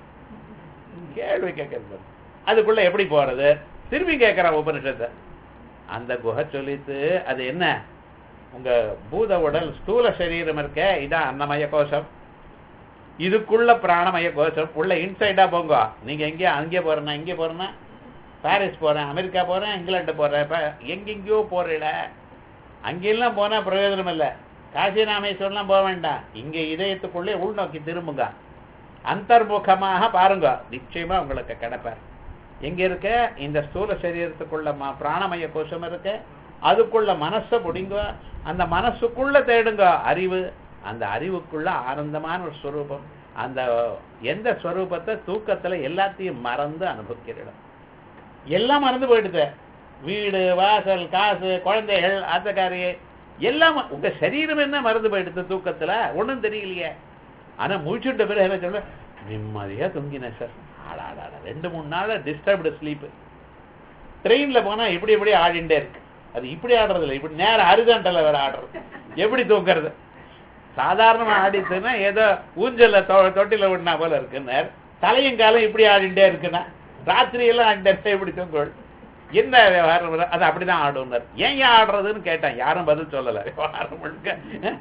கேள்வி கேட்கறது அதுக்குள்ள எப்படி போறது திரும்பி கேட்கிறான் உபனிஷத்தை அந்த குகை சொல்லித்து அது என்ன உங்க பூத உடல் ஸ்தூல சரீரம் இருக்க இதான் அன்னமய கோஷம் இதுக்குள்ள பிராணமய கோஷம் உள்ள இன்சைடா போங்க நீங்க எங்கேயோ அங்கே போறேன்னா இங்கே போறேன்னா பாரிஸ் போறேன் அமெரிக்கா போறேன் இங்கிலாந்து போறேன் இப்ப எங்கெங்கேயோ போறீல அங்கெல்லாம் போனா பிரயோஜனம் இல்லை காசி ராமேஸ்வரம்லாம் போக வேண்டாம் இங்க இதயத்துக்குள்ளே உள்நோக்கி திரும்புங்க அந்தர்முகமாக பாருங்க நிச்சயமா உங்களுக்கு கிடைப்பார் எங்க இருக்க இந்த ஸ்தூல சரீரத்துக்குள்ள ம- பிராணமய கோஷம் இருக்கு அதுக்குள்ள மனசை பிடிங்க அந்த மனசுக்குள்ள தேடுங்க அறிவு அந்த அறிவுக்குள்ள ஆனந்தமான ஒரு ஸ்வரூபம் அந்த எந்த ஸ்வரூபத்தை தூக்கத்துல எல்லாத்தையும் மறந்து அனுபவிக்கிறோம் எல்லாம் மறந்து போயிடுது வீடு வாசல் காசு குழந்தைகள் ஆத்தக்காரி எல்லாம் உங்க சரீரம் என்ன மறந்து போயிடுது தூக்கத்துல ஒண்ணும் தெரியலையே ஆனா முழிச்சுட்ட பிறகு என்ன சொல்ல நிம்மதியா தூங்கினேன் சார் ஆடாடாடா ரெண்டு மூணு நாள் டிஸ்டர்ப்டு ஸ்லீப் ட்ரெயின்ல போனா இப்படி இப்படி ஆடிண்டே இருக்கு அது இப்படி ஆடுறது இல்லை இப்படி நேரம் அருகாண்டல வேற ஆடுறது எப்படி தூக்குறது சாதாரணமா ஆடிச்சுன்னா ஏதோ ஊஞ்சல்ல தொ- தொட்டில விடனா போல இருக்குன்னார் தலையும் காலம் இப்படி ஆடிண்டே இருக்குன்னா ராத்திரி எல்லாம் ஆடிண்டே இருந்தா எப்படி தூங்குவள் என்ன விவகாரம் இது? அது அப்படிதான் ஆடுனார் ஏன் ஏன் ஆடுறதுன்னு கேட்டேன் யாரும் பதில் சொல்லல விவகாரம் முழுக்க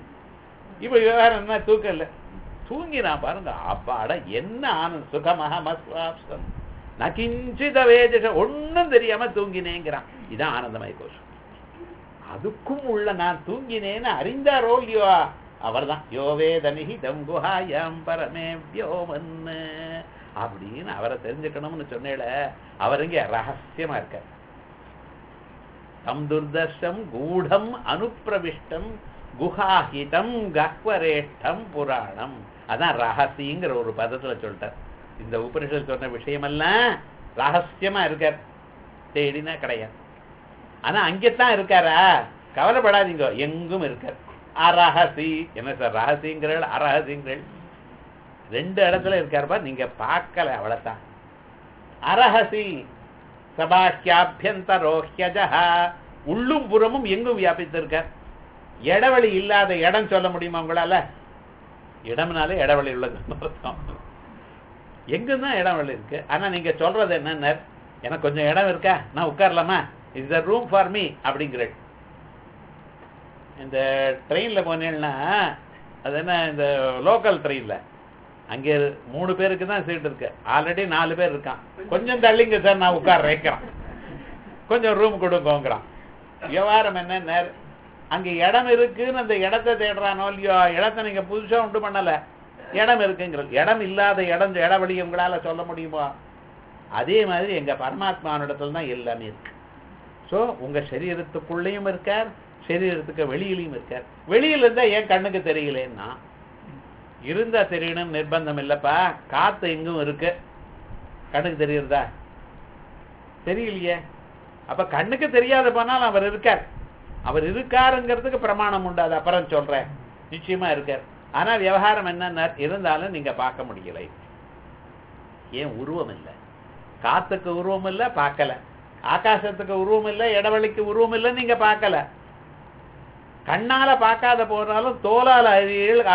இப்ப விவகாரம் என்ன தூக்கம் இல்ல தூங்கினா பாருங்க அப்பாட என்ன ஆனந்த் சுகமாக மஸ்வாப்சம் நகிஞ்சித வேதிஷ ஒண்ணும் தெரியாம தூங்கினேங்கிறான் இதான் ஆனந்தமய கோஷம் அதுக்கும் உள்ள நான் தூங்கினேன்னு அறிந்தாரோ இல்லையோ அவர்தான் யோவேதனிஹி தங்குஹாயம் பரமே வியோமன் அப்படின்னு அவரை தெரிஞ்சுக்கணும்னு சொன்னேல அவர் இங்க ரகசியமா இருக்கார் தம் துர்தர்ஷம் கூடம் அனுப்பிரவிஷ்டம் குஹாஹிதம் கஹ்வரேஷ்டம் புராணம் அதான் ரகசியங்கிற ஒரு பதத்துல சொல்லிட்டார் இந்த உபனிஷத் சொன்ன விஷயமெல்லாம் ரகசியமா இருக்கார் தேடினா கிடையாது ஆனா அங்கத்தான் இருக்காரா கவலைப்படாதீங்க எங்கும் இருக்கார் அரஹசி என்ன சார் ரகசியங்கள் அரஹசியங்கள் ரெண்டு இடத்துல இருக்காருப்பா நீங்க பார்க்கல அவ்வளவுதான் அரஹசி சபாக்கியாபியந்தரோஹ்யஜா உள்ளும் புறமும் எங்கும் வியாபித்திருக்கார் இடவெளி இல்லாத இடம் சொல்ல முடியுமா உங்களால இடம்னாலே இடவெளி உள்ளதுன்னு அர்த்தம் எங்குதான் இடவெளி இருக்கு ஆனா நீங்க சொல்றது என்னன்னு எனக்கு கொஞ்சம் இடம் இருக்கா நான் உட்காரலாமா is the room for me அப்படிங்கிற இந்த ட்ரெயின்ல போனேன்னா அது என்ன இந்த லோக்கல் ட்ரெயின்ல அங்கே மூணு பேருக்கு தான் சீட் இருக்கு ஆல்ரெடி நாலு பேர் இருக்கான் கொஞ்சம் தள்ளிங்க சார் நான் உட்கார வைக்கிறேன் கொஞ்சம் ரூம் கொடுங்கோங்கிறான் விவகாரம் என்ன அங்க இடம் இருக்குன்னு அந்த இடத்தை தேடுறானோ இல்லையோ இடத்தை நீங்க புதுசா உண்டு பண்ணல இடம் இருக்குங்கிறது இடம் இல்லாத இடம் இடவெளி உங்களால சொல்ல முடியுமா அதே மாதிரி எங்க பரமாத்மானிடத்துல தான் எல்லாமே இருக்கு சோ உங்க சரீரத்துக்குள்ளேயும் இருக்கார் சரீரத்துக்கு வெளியிலையும் இருக்கார் வெளியில இருந்தா ஏன் கண்ணுக்கு தெரியலன்னா இருந்தா தெரியணும் நிர்பந்தம் இல்லப்பா காத்து எங்கும் இருக்கு கண்ணுக்கு தெரியுறதா தெரியலையே அப்ப கண்ணுக்கு தெரியாத போனால் அவர் இருக்கார் அவர் இருக்காருங்கிறதுக்கு பிரமாணம் உண்டு அது அப்புறம் சொல்றேன் நிச்சயமா இருக்கார் ஆனா விவகாரம் என்னன்னா இருந்தாலும் நீங்க பார்க்க முடியலை ஏன் உருவம் இல்லை காத்துக்கு உருவம் இல்லை பார்க்கல ஆகாசத்துக்கு உருவம் இல்லை இடவெளிக்கு உருவம் இல்லை நீங்க பார்க்கல கண்ணால பார்க்காத போனாலும் தோலால அறியல்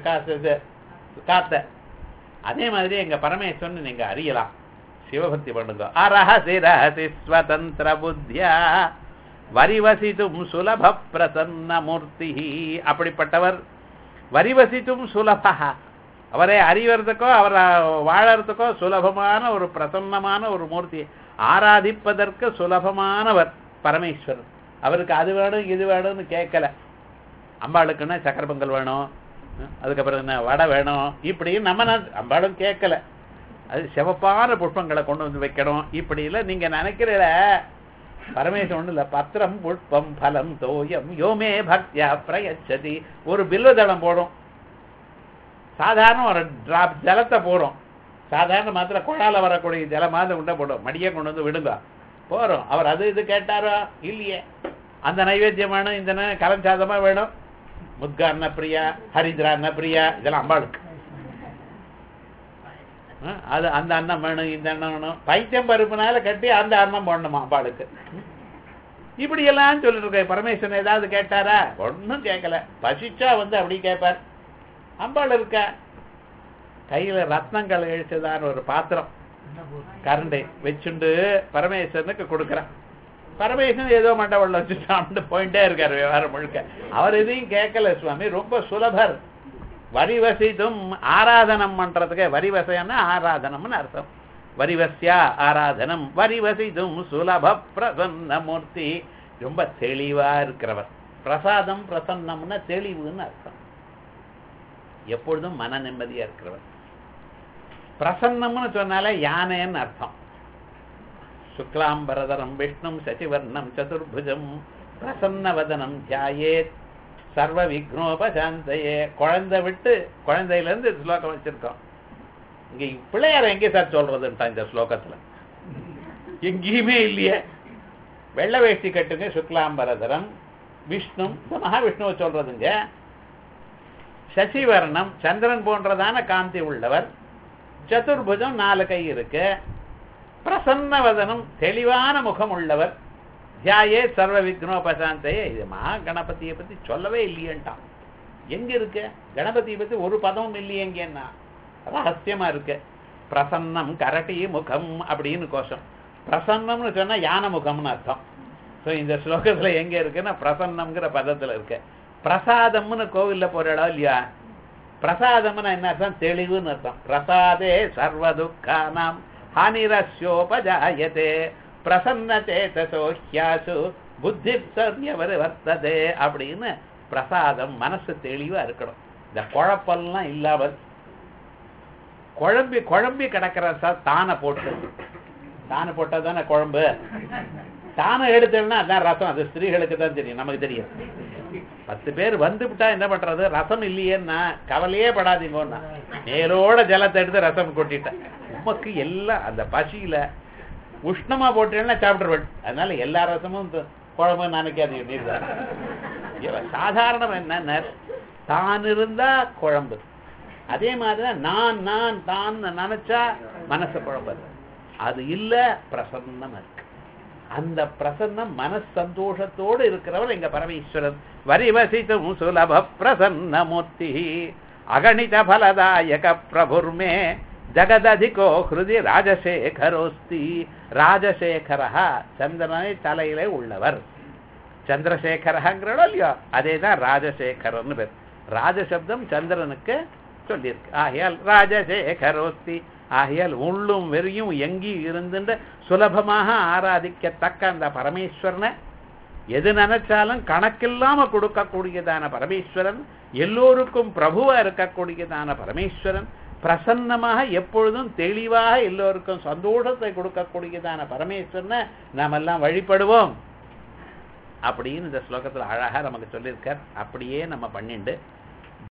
காத்த அதே மாதிரி எங்க பரமேஸ்வரன் நீங்க அறியலாம் சிவபக்தி பண்ணுங்க அரஹசி ரஹசி ஸ்வதந்திர புத்தியா வரிவசித்தும் சுலப பிரசன்ன மூர்த்தி அப்படிப்பட்டவர் வரிவசித்தும் சுலபா அவரை அறிவறதுக்கோ அவர் வாழறதுக்கோ சுலபமான ஒரு பிரசன்னமான ஒரு மூர்த்தி ஆராதிப்பதற்கு சுலபமானவர் பரமேஸ்வரன் அவருக்கு அது வேணும் இது வேணும்னு கேட்கல அம்பாளுக்குன்னா சக்கர பொங்கல் வேணும் அதுக்கப்புறம் என்ன வடை வேணும் இப்படி நம்ம அம்பாளும் கேட்கல அது சிவப்பான புஷ்பங்களை கொண்டு வந்து வைக்கணும் இப்படி இல்லை நீங்க நினைக்கிறீல பரமேஸ்வரன் ஒண்ணு இல்ல பத்திரம் புஷ்பம் பலம் தோயம் யோமே பக்தியா பிரயச்சதி ஒரு பில்வதளம் போடும் சாதாரண ஒரு டிராப் ஜலத்தை போறோம் சாதாரண மாத்திர குழால வரக்கூடிய ஜலமாவது உண்ட போடும் மடியை கொண்டு வந்து விடுங்க போறோம் அவர் அது இது கேட்டாரோ இல்லையே அந்த நைவேத்தியம் வேணும் இந்த கலம் சாதமா வேணும் முத்கா அன்ன பிரியா ஹரித்ரா அன்ன பிரியா இதெல்லாம் அம்பாளுக்கு அது அந்த அன்னம் வேணும் இந்த அன்னம் வேணும் பைத்தியம் பருப்புனால கட்டி அந்த அன்னம் போடணுமா அம்பாளுக்கு இப்படி எல்லாம் சொல்லிட்டு இருக்க பரமேஸ்வரன் ஏதாவது கேட்டாரா ஒன்னும் கேட்கல பசிச்சா வந்து அப்படி கேட்பார் அம்பாள் இருக்க கையில ரத்னங்கள் இழிச்சதான ஒரு பாத்திரம் கரண்டை வச்சுண்டு பரமேஸ்வரனுக்கு கொடுக்குறான் பரமேஸ்வரன் ஏதோ மண்டபம்ல வச்சுட்டான்னு போயிட்டே இருக்காரு விவகாரம் முழுக்க அவர் எதையும் கேட்கல சுவாமி ரொம்ப சுலபர் வரிவசித்தும் ஆராதனம் பண்றதுக்கு வரிவசைன்னா ஆராதனம்னு அர்த்தம் வரிவசியா ஆராதனம் வரிவசித்தும் சுலப பிரசன்ன மூர்த்தி ரொம்ப தெளிவா இருக்கிறவர் பிரசாதம் பிரசன்னம்னா தெளிவுன்னு அர்த்தம் எப்பொழுதும் மன நிம்மதியா இருக்கிறவர் பிரசன்னம்னு சொன்னாலே யானைன்னு அர்த்தம் சுக்லாம்பரதரம் விஷ்ணும் சசிவர்ணம் சதுர்புஜம் பிரசன்னவதனம் தியாயேத் சர்வ விக்னோபசாந்தையே குழந்தை விட்டு குழந்தையில இருந்து ஸ்லோகம் வச்சிருக்கோம் இங்க பிள்ளையார எங்கே சார் சொல்றதுன்ட்டா இந்த ஸ்லோகத்துல எங்கேயுமே இல்லையே வெள்ள வேஷ்டி கட்டுங்க சுக்லாம்பரதரம் விஷ்ணு இந்த மகாவிஷ்ணுவை சொல்றதுங்க சசிவர்ணம் சந்திரன் போன்றதான காந்தி உள்ளவர் சதுர்புஜம் நாலு கை இருக்கு பிரசன்னவதனம் தெளிவான முகம் உள்ளவர் தியாயே சர்வ விக்னோபசாந்தையே இது மகா கணபதியை பத்தி சொல்லவே இல்லையேன்ட்டான் எங்க இருக்கு கணபதியை பத்தி ஒரு பதமும் இல்லையேங்கன்னா ரகசியமா இருக்கு பிரசன்னம் கரட்டி முகம் அப்படின்னு கோஷம் பிரசன்னம்னு சொன்னா யானை முகம்னு அர்த்தம் ஸோ இந்த ஸ்லோகத்துல எங்க இருக்குன்னா பிரசன்னம்ங்கிற பதத்துல இருக்கு பிரசாதம்னு கோவில்ல போற இடம் இல்லையா பிரசாதம்னா என்ன அர்த்தம் தெளிவுன்னு அர்த்தம் பிரசாதே சர்வ துக்கானாம் ஹானிரஸ்யோபஜாயதே பிரசன்ன சேதசோ ஹியாசு புத்தி சர்யவர் வர்த்ததே அப்படின்னு பிரசாதம் மனசு தெளிவா இருக்கணும் இந்த குழப்பெல்லாம் இல்லாமல் குழம்பி குழம்பி கிடக்கிற சார் தானை போட்டு தானை போட்டா தானே குழம்பு தானை எடுத்தோம்னா அதான் ரசம் அது ஸ்திரீகளுக்கு தான் தெரியும் நமக்கு தெரியும் பத்து பேர் வந்து விட்டா என்ன பண்றது ரசம் இல்லையேன்னா கவலையே படாதீங்கன்னா மேலோட ஜலத்தை எடுத்து ரசம் கொட்டிட்டேன் உமக்கு எல்லாம் அந்த பசியில உஷ்ணமா போட்டேன்னா சாப்பிட்டுருவேன் அதனால எல்லா ரசமும் இந்த குழம்பு நினைக்காதீங்க நீர் தான் இவ- சாதாரணம் என்ன தான் இருந்தா குழம்பு அதே மாதிரிதான் நான் நான் தான் நினைச்சா மனசு குழம்பு அது இல்ல பிரசன்னமா இருக்கு அந்த பிரசன்னம் மனச சந்தோஷத்தோடு இருக்கிறவர் எங்க பரமேஸ்வரன் வரிவசித்தும் சுலப பிரசன்ன மூர்த்தி அகணித பலதாயக பிரபுர்மே ஜகததிகோ ஹிருதி ராஜசேகரோஸ்தி ராஜசேகரா சந்திரனை தலையிலே உள்ளவர் சந்திரசேகரங்கிறோ இல்லையோ அதே தான் ராஜசேகரன்னு பேர் ராஜசப்தம் சந்திரனுக்கு சொல்லியிருக்கு ஆகையால் ராஜசேகரோஸ்தி ஆகையால் உள்ளும் வெறியும் எங்கேயும் இருந்துட்டு சுலபமாக ஆராதிக்கத்தக்க அந்த பரமேஸ்வரனை எது நினைச்சாலும் கணக்கில்லாம கொடுக்கக்கூடியதான பரமேஸ்வரன் எல்லோருக்கும் பிரபுவா இருக்கக்கூடியதான பரமேஸ்வரன் பிரசன்னமாக எப்பொழுதும் தெளிவாக எல்லோருக்கும் சந்தோஷத்தை கொடுக்கக்கூடியதான பரமேஸ்வரனை நாம் எல்லாம் வழிபடுவோம் அப்படின்னு இந்த ஸ்லோகத்துல அழகா நமக்கு சொல்லியிருக்கார் அப்படியே நம்ம பண்ணிண்டு